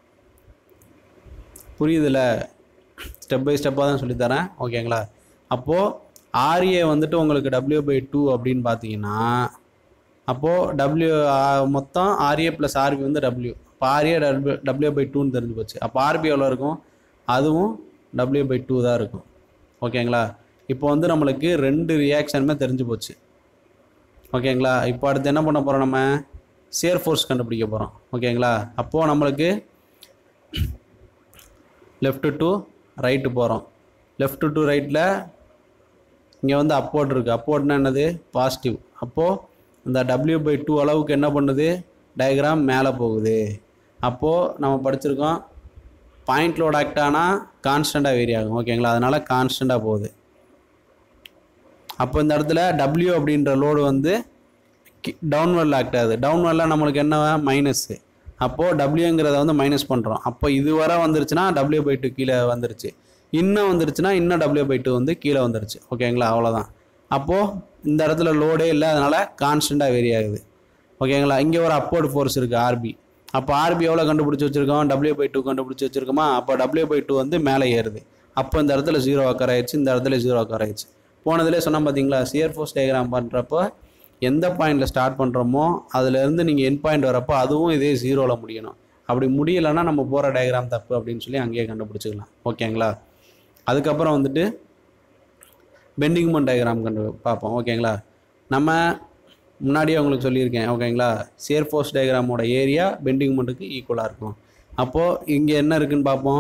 புரியுதுல ஸ்டெப் பை ஸ்டெப்பாக தான் சொல்லித்தரேன் ஓகேங்களா அப்போது ஆர்ஏ வந்துட்டு உங்களுக்கு டபிள்யூ பை டூ அப்படின்னு பார்த்தீங்கன்னா அப்போது டபிள்யூ மொத்தம் ஆர்ஏ ப்ளஸ் ஆர்பி வந்து டபிள்யூ இப்போ ஆர்ஏ டபிள்யூ டபிள்யூ பை டூன்னு தெரிஞ்சு போச்சு அப்போ ஆர்பி எவ்வளோ இருக்கும் அதுவும் டபிள்யூ பை டூ தான் இருக்கும் ஓகேங்களா இப்போ வந்து நம்மளுக்கு ரெண்டு ரியாக்ஷனுமே தெரிஞ்சு போச்சு ஓகேங்களா இப்போ அடுத்து என்ன பண்ண போகிறோம் நம்ம சேர் ஃபோர்ஸ் கண்டுபிடிக்க போகிறோம் ஓகேங்களா அப்போது நம்மளுக்கு லெஃப்ட்டு டு ரைட்டு போகிறோம் லெஃப்ட்டு டு ரைட்டில் இங்கே வந்து அப்போர்ட் இருக்குது அப்போர்ட்னா என்னது பாசிட்டிவ் அப்போது இந்த டபிள்யூ பை டூ அளவுக்கு என்ன பண்ணுது டயக்ராம் மேலே போகுது அப்போது நம்ம படிச்சிருக்கோம் பாயிண்ட் லோட் ஆக்ட் ஆனால் கான்ஸ்டண்ட்டாக வேரி ஆகும் ஓகேங்களா அதனால் கான்ஸ்டண்ட்டாக போகுது அப்போ இந்த இடத்துல டபிள்யூ அப்படின்ற லோடு வந்து டவுன்வர்டில் ஆக்ட் ஆகுது டவுன்வர்டில் நம்மளுக்கு என்ன மைனஸ்ஸு அப்போது டபிள்யூங்கிறத வந்து மைனஸ் பண்ணுறோம் அப்போ இது வரை வந்துருச்சுன்னா டபிள்யூ பை டூ கீழே வந்துருச்சு இன்னும் வந்துருச்சுன்னா இன்னும் டபிள்யூ பை டூ வந்து கீழே வந்துருச்சு ஓகேங்களா அவ்வளோதான் அப்போது இந்த இடத்துல லோடே இல்லை அதனால் கான்ஸ்டண்ட்டாக வேரி ஆகுது ஓகேங்களா இங்கே ஒரு அப்போர்டு ஃபோர்ஸ் இருக்குது ஆர்பி அப்போ ஆர்பி எவ்வளோ கண்டுபிடிச்சி வச்சுருக்கோம் டபிள்யூ பை டூ கண்டுபிடிச்சி வச்சுருக்கோமா அப்போ டபிள்யூ பை டூ வந்து மேலே ஏறுது அப்போ இந்த இடத்துல ஜீரோ அக்கர் ஆயிடுச்சு இந்த இடத்துல ஜீரோ அக்கர் ஆயிடுச்சு போனதுலேயே சொன்னால் பார்த்தீங்களா சியர் ஃபோர்ஸ் டயக்ராம் பண்ணுறப்போ எந்த பாயிண்டில் ஸ்டார்ட் பண்ணுறோமோ அதுலேருந்து நீங்கள் என் பாயிண்ட் வரப்போ அதுவும் இதே ஜீரோவில் முடியணும் அப்படி முடியலைன்னா நம்ம போகிற டயக்ராம் தப்பு அப்படின்னு சொல்லி அங்கேயே கண்டுபிடிச்சிக்கலாம் ஓகேங்களா அதுக்கப்புறம் வந்துட்டு பெண்டிங் மோன் டயக்ராம் கண்டு பார்ப்போம் ஓகேங்களா நம்ம முன்னாடியே உங்களுக்கு சொல்லியிருக்கேன் ஓகேங்களா சேர் ஃபோர்ஸ் டயக்ராமோட ஏரியா பெண்டிங் மோண்டுக்கு ஈக்குவலாக இருக்கும் அப்போது இங்கே என்ன இருக்குன்னு பார்ப்போம்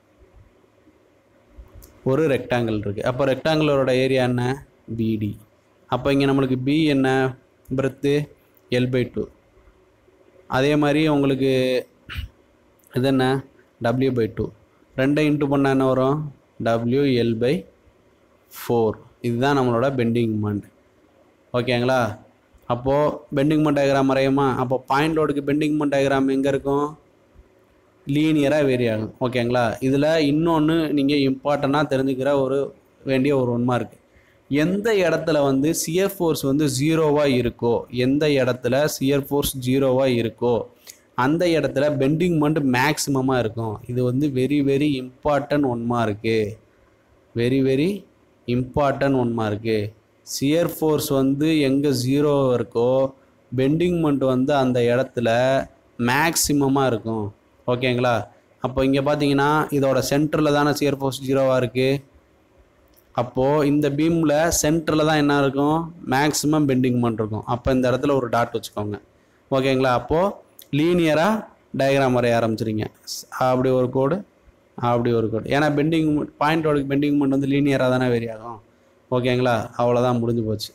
ஒரு ரெக்டாங்கிள் இருக்குது அப்போ ரெக்டாங்கிளோட ஏரியா என்ன பிடி அப்போ இங்கே நம்மளுக்கு பி என்ன பிரெத்து எல் பை டூ அதே மாதிரி உங்களுக்கு இது என்ன டபிள்யூ பை டூ ரெண்டை இன்ட்டு பண்ணால் என்ன வரும் டபிள்யூ எல் பை ஃபோர் இதுதான் நம்மளோட பெண்டிங் மண்ட் ஓகேங்களா அப்போது பெண்டிங் மண்ட் டயக்ராம் வரையுமா அப்போ பாயிண்ட் லோடுக்கு பெண்டிங் மண்ட் டயக்ராம் எங்கே இருக்கும் லீனியராக வேரி ஆகும் ஓகேங்களா இதில் இன்னொன்று நீங்கள் இம்பார்ட்டண்ட்டாக தெரிஞ்சுக்கிற ஒரு வேண்டிய ஒரு உண்மை இருக்குது எந்த இடத்துல வந்து சியர் ஃபோர்ஸ் வந்து ஜீரோவாக இருக்கோ எந்த இடத்துல சியர் ஃபோர்ஸ் ஜீரோவாக இருக்கோ அந்த இடத்துல பெண்டிங் மொமெண்ட் மேக்ஸிமமாக இருக்கும் இது வந்து வெரி வெரி இம்பார்ட்டன்ட் ஒன்மா இருக்குது வெரி வெரி இம்பார்ட்டன்ட் ஒன்மா இருக்குது சியர் ஃபோர்ஸ் வந்து எங்கே ஜீரோ இருக்கோ பெண்டிங் மொமெண்ட் வந்து அந்த இடத்துல மேக்ஸிமமாக இருக்கும் ஓகேங்களா அப்போ இங்கே பார்த்தீங்கன்னா இதோட சென்டரில் தானே சியர் ஃபோர்ஸ் ஜீரோவாக இருக்குது அப்போது இந்த பீமில் சென்டரில் தான் என்ன இருக்கும் மேக்ஸிமம் பெண்டிங் மொமெண்ட் இருக்கும் அப்போ இந்த இடத்துல ஒரு டாட் வச்சுக்கோங்க ஓகேங்களா அப்போது லீனியராக டயக்ராம் வரைய ஆரம்பிச்சிருங்க அப்படி ஒரு கோடு அப்படி ஒரு கோடு ஏன்னா பெண்டிங் பாயிண்டோட பெண்டிங் மொமெண்ட் வந்து லீனியராக தானே வேரி ஆகும் ஓகேங்களா அவ்வளோதான் முடிஞ்சு போச்சு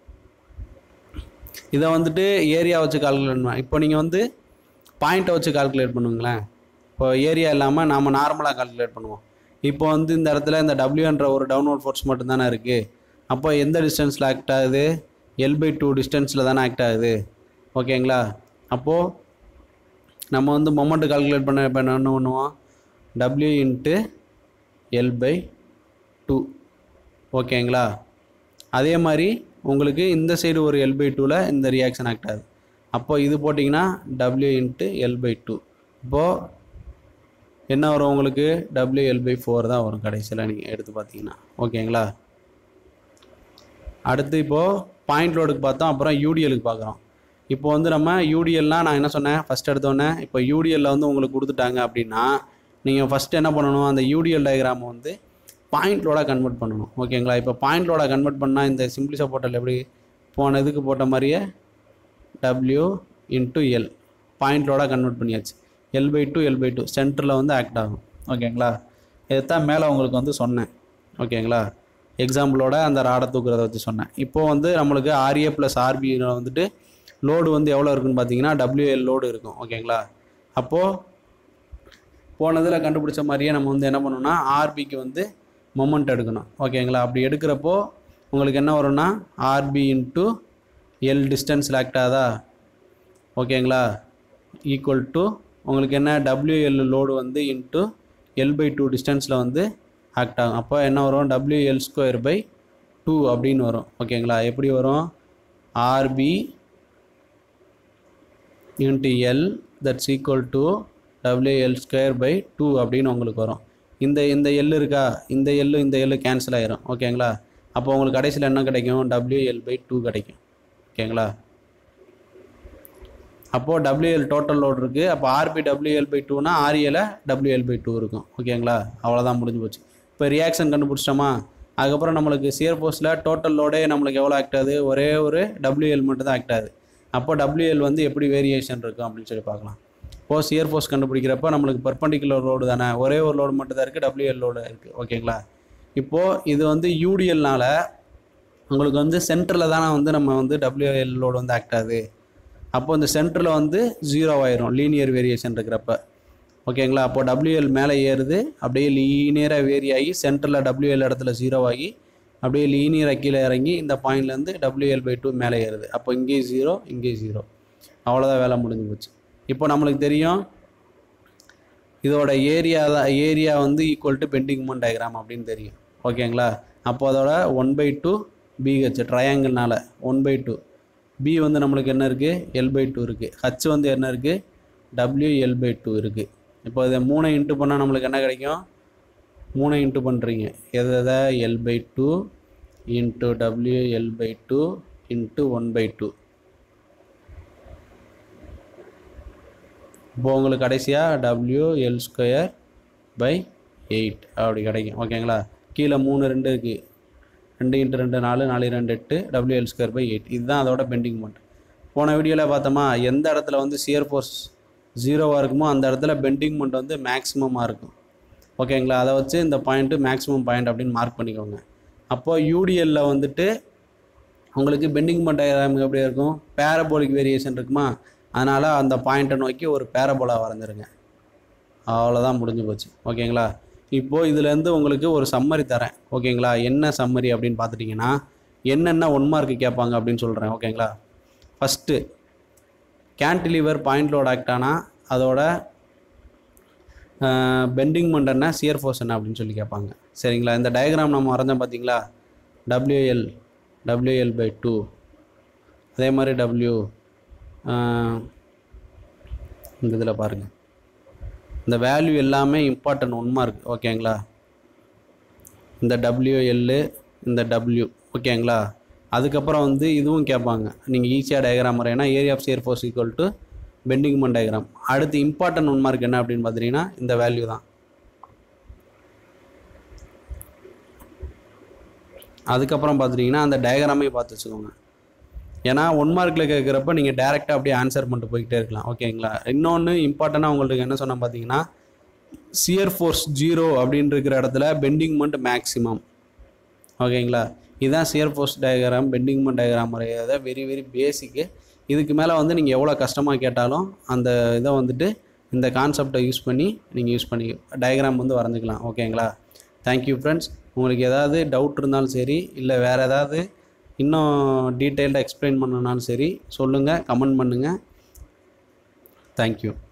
இதை வந்துட்டு ஏரியா வச்சு கால்குலேட் பண்ணலாம் இப்போ நீங்கள் வந்து பாயிண்ட்டை வச்சு கால்குலேட் பண்ணுங்களேன் இப்போ ஏரியா இல்லாமல் நாம் நார்மலாக கால்குலேட் பண்ணுவோம் இப்போ வந்து இந்த இடத்துல இந்த டபிள்யூன்ற ஒரு டவுன்லோட் ஃபோர்ஸ் மட்டும் தானே இருக்குது அப்போ எந்த டிஸ்டன்ஸில் ஆக்ட் ஆகுது எல் பை டூ டிஸ்டன்ஸில் தானே ஆக்ட் ஆகுது ஓகேங்களா அப்போது நம்ம வந்து மொமெண்ட் கால்குலேட் பண்ண இப்போ என்ன பண்ணுவோம் W into L by two ஓகேங்களா அதே மாதிரி உங்களுக்கு இந்த சைடு ஒரு எல் பை டூவில் இந்த ரியாக்ஷன் ஆக்ட் ஆகுது அப்போ இது போட்டிங்கன்னா W into L by two இப்போது என்ன வரும் உங்களுக்கு டபிள்யூ எல் பை ஃபோர் தான் வரும் கடைசியில் நீங்கள் எடுத்து பார்த்தீங்கன்னா ஓகேங்களா அடுத்து இப்போது பாயிண்ட் லோடுக்கு பார்த்தோம் அப்புறம் யூடிஎலுக்கு பார்க்குறோம் இப்போ வந்து நம்ம யூடிஎல்னால் நான் என்ன சொன்னேன் ஃபஸ்ட் எடுத்தோடனே இப்போ யூடிஎல்ல வந்து உங்களுக்கு கொடுத்துட்டாங்க அப்படின்னா நீங்கள் ஃபஸ்ட்டு என்ன பண்ணணும் அந்த யூடிஎல் டயக்ராமை வந்து பாயிண்ட் லோடாக கன்வெர்ட் பண்ணணும் ஓகேங்களா இப்போ பாயிண்ட் லோடாக கன்வெர்ட் பண்ணால் இந்த சிம்பிளிசா போர்ட்டல் எப்படி போன இதுக்கு போட்ட மாதிரியே டபிள்யூ இன்ட்டு எல் பாயிண்ட் லோடாக கன்வெர்ட் பண்ணியாச்சு L by two L by two சென்டரில் வந்து ஆக்ட் ஆகும் ஓகேங்களா இதைத்தான் மேலே உங்களுக்கு வந்து சொன்னேன் ஓகேங்களா எக்ஸாம்பிளோட அந்த ராடை தூக்குறத வச்சு சொன்னேன் இப்போ வந்து நம்மளுக்கு ஆர்ஏ ப்ளஸ் ஆர்பியில் வந்துட்டு லோடு வந்து எவ்வளோ இருக்குன்னு பார்த்தீங்கன்னா டபிள்யூஎல் லோடு இருக்கும் ஓகேங்களா அப்போது போனதில் கண்டுபிடிச்ச மாதிரியே நம்ம வந்து என்ன பண்ணணும்னா ஆர்பிக்கு வந்து மொமெண்ட் எடுக்கணும் ஓகேங்களா அப்படி எடுக்கிறப்போ உங்களுக்கு என்ன வரும்னா ஆர்பி இன்ட்டு எல் டிஸ்டன்ஸில் ஆக்ட் ஆகுதா ஓகேங்களா ஈக்குவல் டு உங்களுக்கு என்ன டபிள்யூஎல் லோடு வந்து இன்ட்டு எல் பை டூ டிஸ்டன்ஸில் வந்து ஆக்ட் ஆகும் அப்போ என்ன வரும் டபிள்யூஎல் ஸ்கொயர் பை டூ அப்படின்னு வரும் ஓகேங்களா எப்படி வரும் RB into L that's equal to W L square by two அப்படின்னு உங்களுக்கு வரும் இந்த இந்த எல் இருக்கா இந்த எல்லு இந்த எல்லு கேன்சல் ஆயிரும் ஓகேங்களா அப்போ உங்களுக்கு கடைசியில் என்ன கிடைக்கும் டபிள்யூஎல் பை டூ கிடைக்கும் ஓகேங்களா அப்போது டபிள்யூஎல் டோட்டல் லோட் இருக்குது அப்போ ஆர்பி டபிள்யூஎல் பை டூனா ஆர்ஏல டபிள்யூஎல் பை டூ இருக்கும் ஓகேங்களா அவ்வளோதான் முடிஞ்சு போச்சு இப்போ ரியாக்ஷன் கண்டுபிடிச்சிட்டோமா அதுக்கப்புறம் நம்மளுக்கு சியர் ஃபோர்ஸில் டோட்டல் லோடே நம்மளுக்கு எவ்வளோ ஆக்ட் ஆகுது ஒரே ஒரு டபிள்யூஎல் மட்டும் தான் ஆக்ட் ஆகுது அப்போ டபிள்யூஎல் வந்து எப்படி வேரியேஷன் இருக்கும் அப்படின்னு சொல்லி பார்க்கலாம் இப்போது சியர் ஃபோர்ஸ் கண்டுபிடிக்கிறப்ப நம்மளுக்கு பர்பண்டிகுலர் லோடு தானே ஒரே ஒரு லோடு மட்டும் தான் இருக்குது டபிள்யூஎல் லோடு இருக்குது ஓகேங்களா இப்போது இது வந்து யூடிஎல்னால உங்களுக்கு வந்து சென்டரில் தானே வந்து நம்ம வந்து டபிள்யூஎல் லோடு வந்து ஆக்ட் ஆகுது அப்போ இந்த சென்டரில் வந்து ஜீரோ ஆயிரும் லீனியர் வேரியேஷன் இருக்கிறப்ப ஓகேங்களா அப்போ டபிள்யூஎல் மேலே ஏறுது அப்படியே லீனியராக வேரி ஆகி சென்டரில் டபிள்யூஎல் இடத்துல ஜீரோ ஆகி அப்படியே லீனியராக கீழே இறங்கி இந்த பாயிண்ட்லேருந்து டபிள்யூஎல் பை டூ மேலே ஏறுது அப்போ இங்கேயும் ஜீரோ இங்கேயும் ஜீரோ அவ்வளோதான் வேலை முடிஞ்சு போச்சு இப்போ நம்மளுக்கு தெரியும் இதோட ஏரியா தான் ஏரியா வந்து equal to bending moment diagram அப்படின்னு தெரியும் ஓகேங்களா அப்போ அதோட ஒன் பை டூ பிஹெச் ட்ரையாங்கிள்னால ஒன் பை டூ பி வந்து நம்மளுக்கு என்ன இருக்குது எல் பை டூ இருக்குது ஹச் வந்து என்ன இருக்குது டபிள்யூ எல் பை டூ இருக்குது இப்போ இதை மூணை இன்ட்டு பண்ணால் நம்மளுக்கு என்ன கிடைக்கும் மூணை இன்ட்டு பண்ணுறீங்க எதை எதை L by two into W L by two into one by two இப்போ உங்களுக்கு கடைசியாக W L square by eight அப்படி கிடைக்கும் ஓகேங்களா கீழே மூணு ரெண்டு இருக்குது ரெண்டு இன்ட்டு ரெண்டு நாலு நாலு ரெண்டு எட்டு W L square by eight இதுதான் அதோட பெண்டிங் மோட் போன வீடியோவில் பார்த்தோமா எந்த இடத்துல வந்து சியர் ஃபோர்ஸ் ஜீரோவாக இருக்குமோ அந்த இடத்துல பெண்டிங் மோட் வந்து மேக்ஸிமமாக இருக்கும் ஓகேங்களா அதை வச்சு இந்த பாயிண்ட்டு மேக்ஸிமம் பாயிண்ட் அப்படின்னு மார்க் பண்ணிக்கோங்க அப்போது யூடிஎல்ல வந்துட்டு உங்களுக்கு பெண்டிங் மோட் டயக்ராம் எப்படி இருக்கும் பேரபோலிக் வேரியேஷன் இருக்குமா அதனால் அந்த பாயிண்ட்டை நோக்கி ஒரு பேரபோலா வரைஞ்சிருங்க அவ்வளோதான் முடிஞ்சு போச்சு ஓகேங்களா இப்போது இதுலேருந்து உங்களுக்கு ஒரு சம்மரி தரேன் ஓகேங்களா என்ன சம்மரி அப்படின்னு பார்த்துட்டிங்கன்னா என்னென்ன ஒன் மார்க் கேட்பாங்க அப்படின்னு சொல்கிறேன் ஓகேங்களா first cantilever point load act ஆனால் அதோட பெண்டிங் மொமெண்ட் என்ன சியர் ஃபோர்ஸ் என்ன அப்படின்னு சொல்லி கேட்பாங்க சரிங்களா இந்த டயக்ராம் நம்ம வரைஞ்சோம் பார்த்தீங்களா டபிள்யூஎல் டபிள்யூஎல் பை டூ அதே மாதிரி டபிள்யூ இந்த இதில் பாருங்கள் இந்த வேல்யூ எல்லாமே இம்பார்ட்டன்ட் ஒன் மார்க் ஓகேங்களா இந்த டபிள்யூஎல்லு இந்த டபிள்யூ ஓகேங்களா அதுக்கப்புறம் வந்து இதுவும் கேட்பாங்க நீங்கள் ஈஸியாக டயக்ராம் வரையினா area of shear force equal to bending moment diagram அடுத்து இம்பார்ட்டன்ட் ஒன் மார்க் என்ன அப்படின்னு பார்த்தீங்கன்னா இந்த வேல்யூ தான் அதுக்கப்புறம் பார்த்துட்டிங்கன்னா அந்த டயக்ராமே பார்த்து வச்சுக்கோங்க ஏன்னா ஒன் மார்க்கில் கேட்குறப்ப நீங்கள் டேரெக்டாக அப்படியே ஆன்சர் பண்ணிட்டு போய்கிட்டே இருக்கலாம் ஓகேங்களா இன்னொன்று இம்பார்ட்டண்ட்டாக உங்களுக்கு என்ன சொன்ன பார்த்தீங்கன்னா சியர் ஃபோர்ஸ் ஜீரோ அப்படின்னு இருக்கிற இடத்துல பெண்டிங் மண்ட் மேக்ஸிமம் ஓகேங்களா இதுதான் shear force diagram bending moment diagram வரையாத வெரி வெரி பேசிக்கு இதுக்கு மேலே வந்து நீங்கள் எவ்வளோ கஷ்டமாக கேட்டாலும் அந்த இதை வந்துட்டு இந்த கான்செப்டை யூஸ் பண்ணி நீங்கள் யூஸ் பண்ணி டயக்ராம் வந்து வரைஞ்சிக்கலாம் ஓகேங்களா தேங்க்யூ ஃப்ரெண்ட்ஸ் உங்களுக்கு ஏதாவது டவுட் இருந்தாலும் சரி இல்லை வேறு ஏதாவது இன்னும் டீட்டெயில்டாக எக்ஸ்பிளைன் பண்ணனாலும் சரி சொல்லுங்கள் கமெண்ட் பண்ணுங்கள் தேங்க்யூ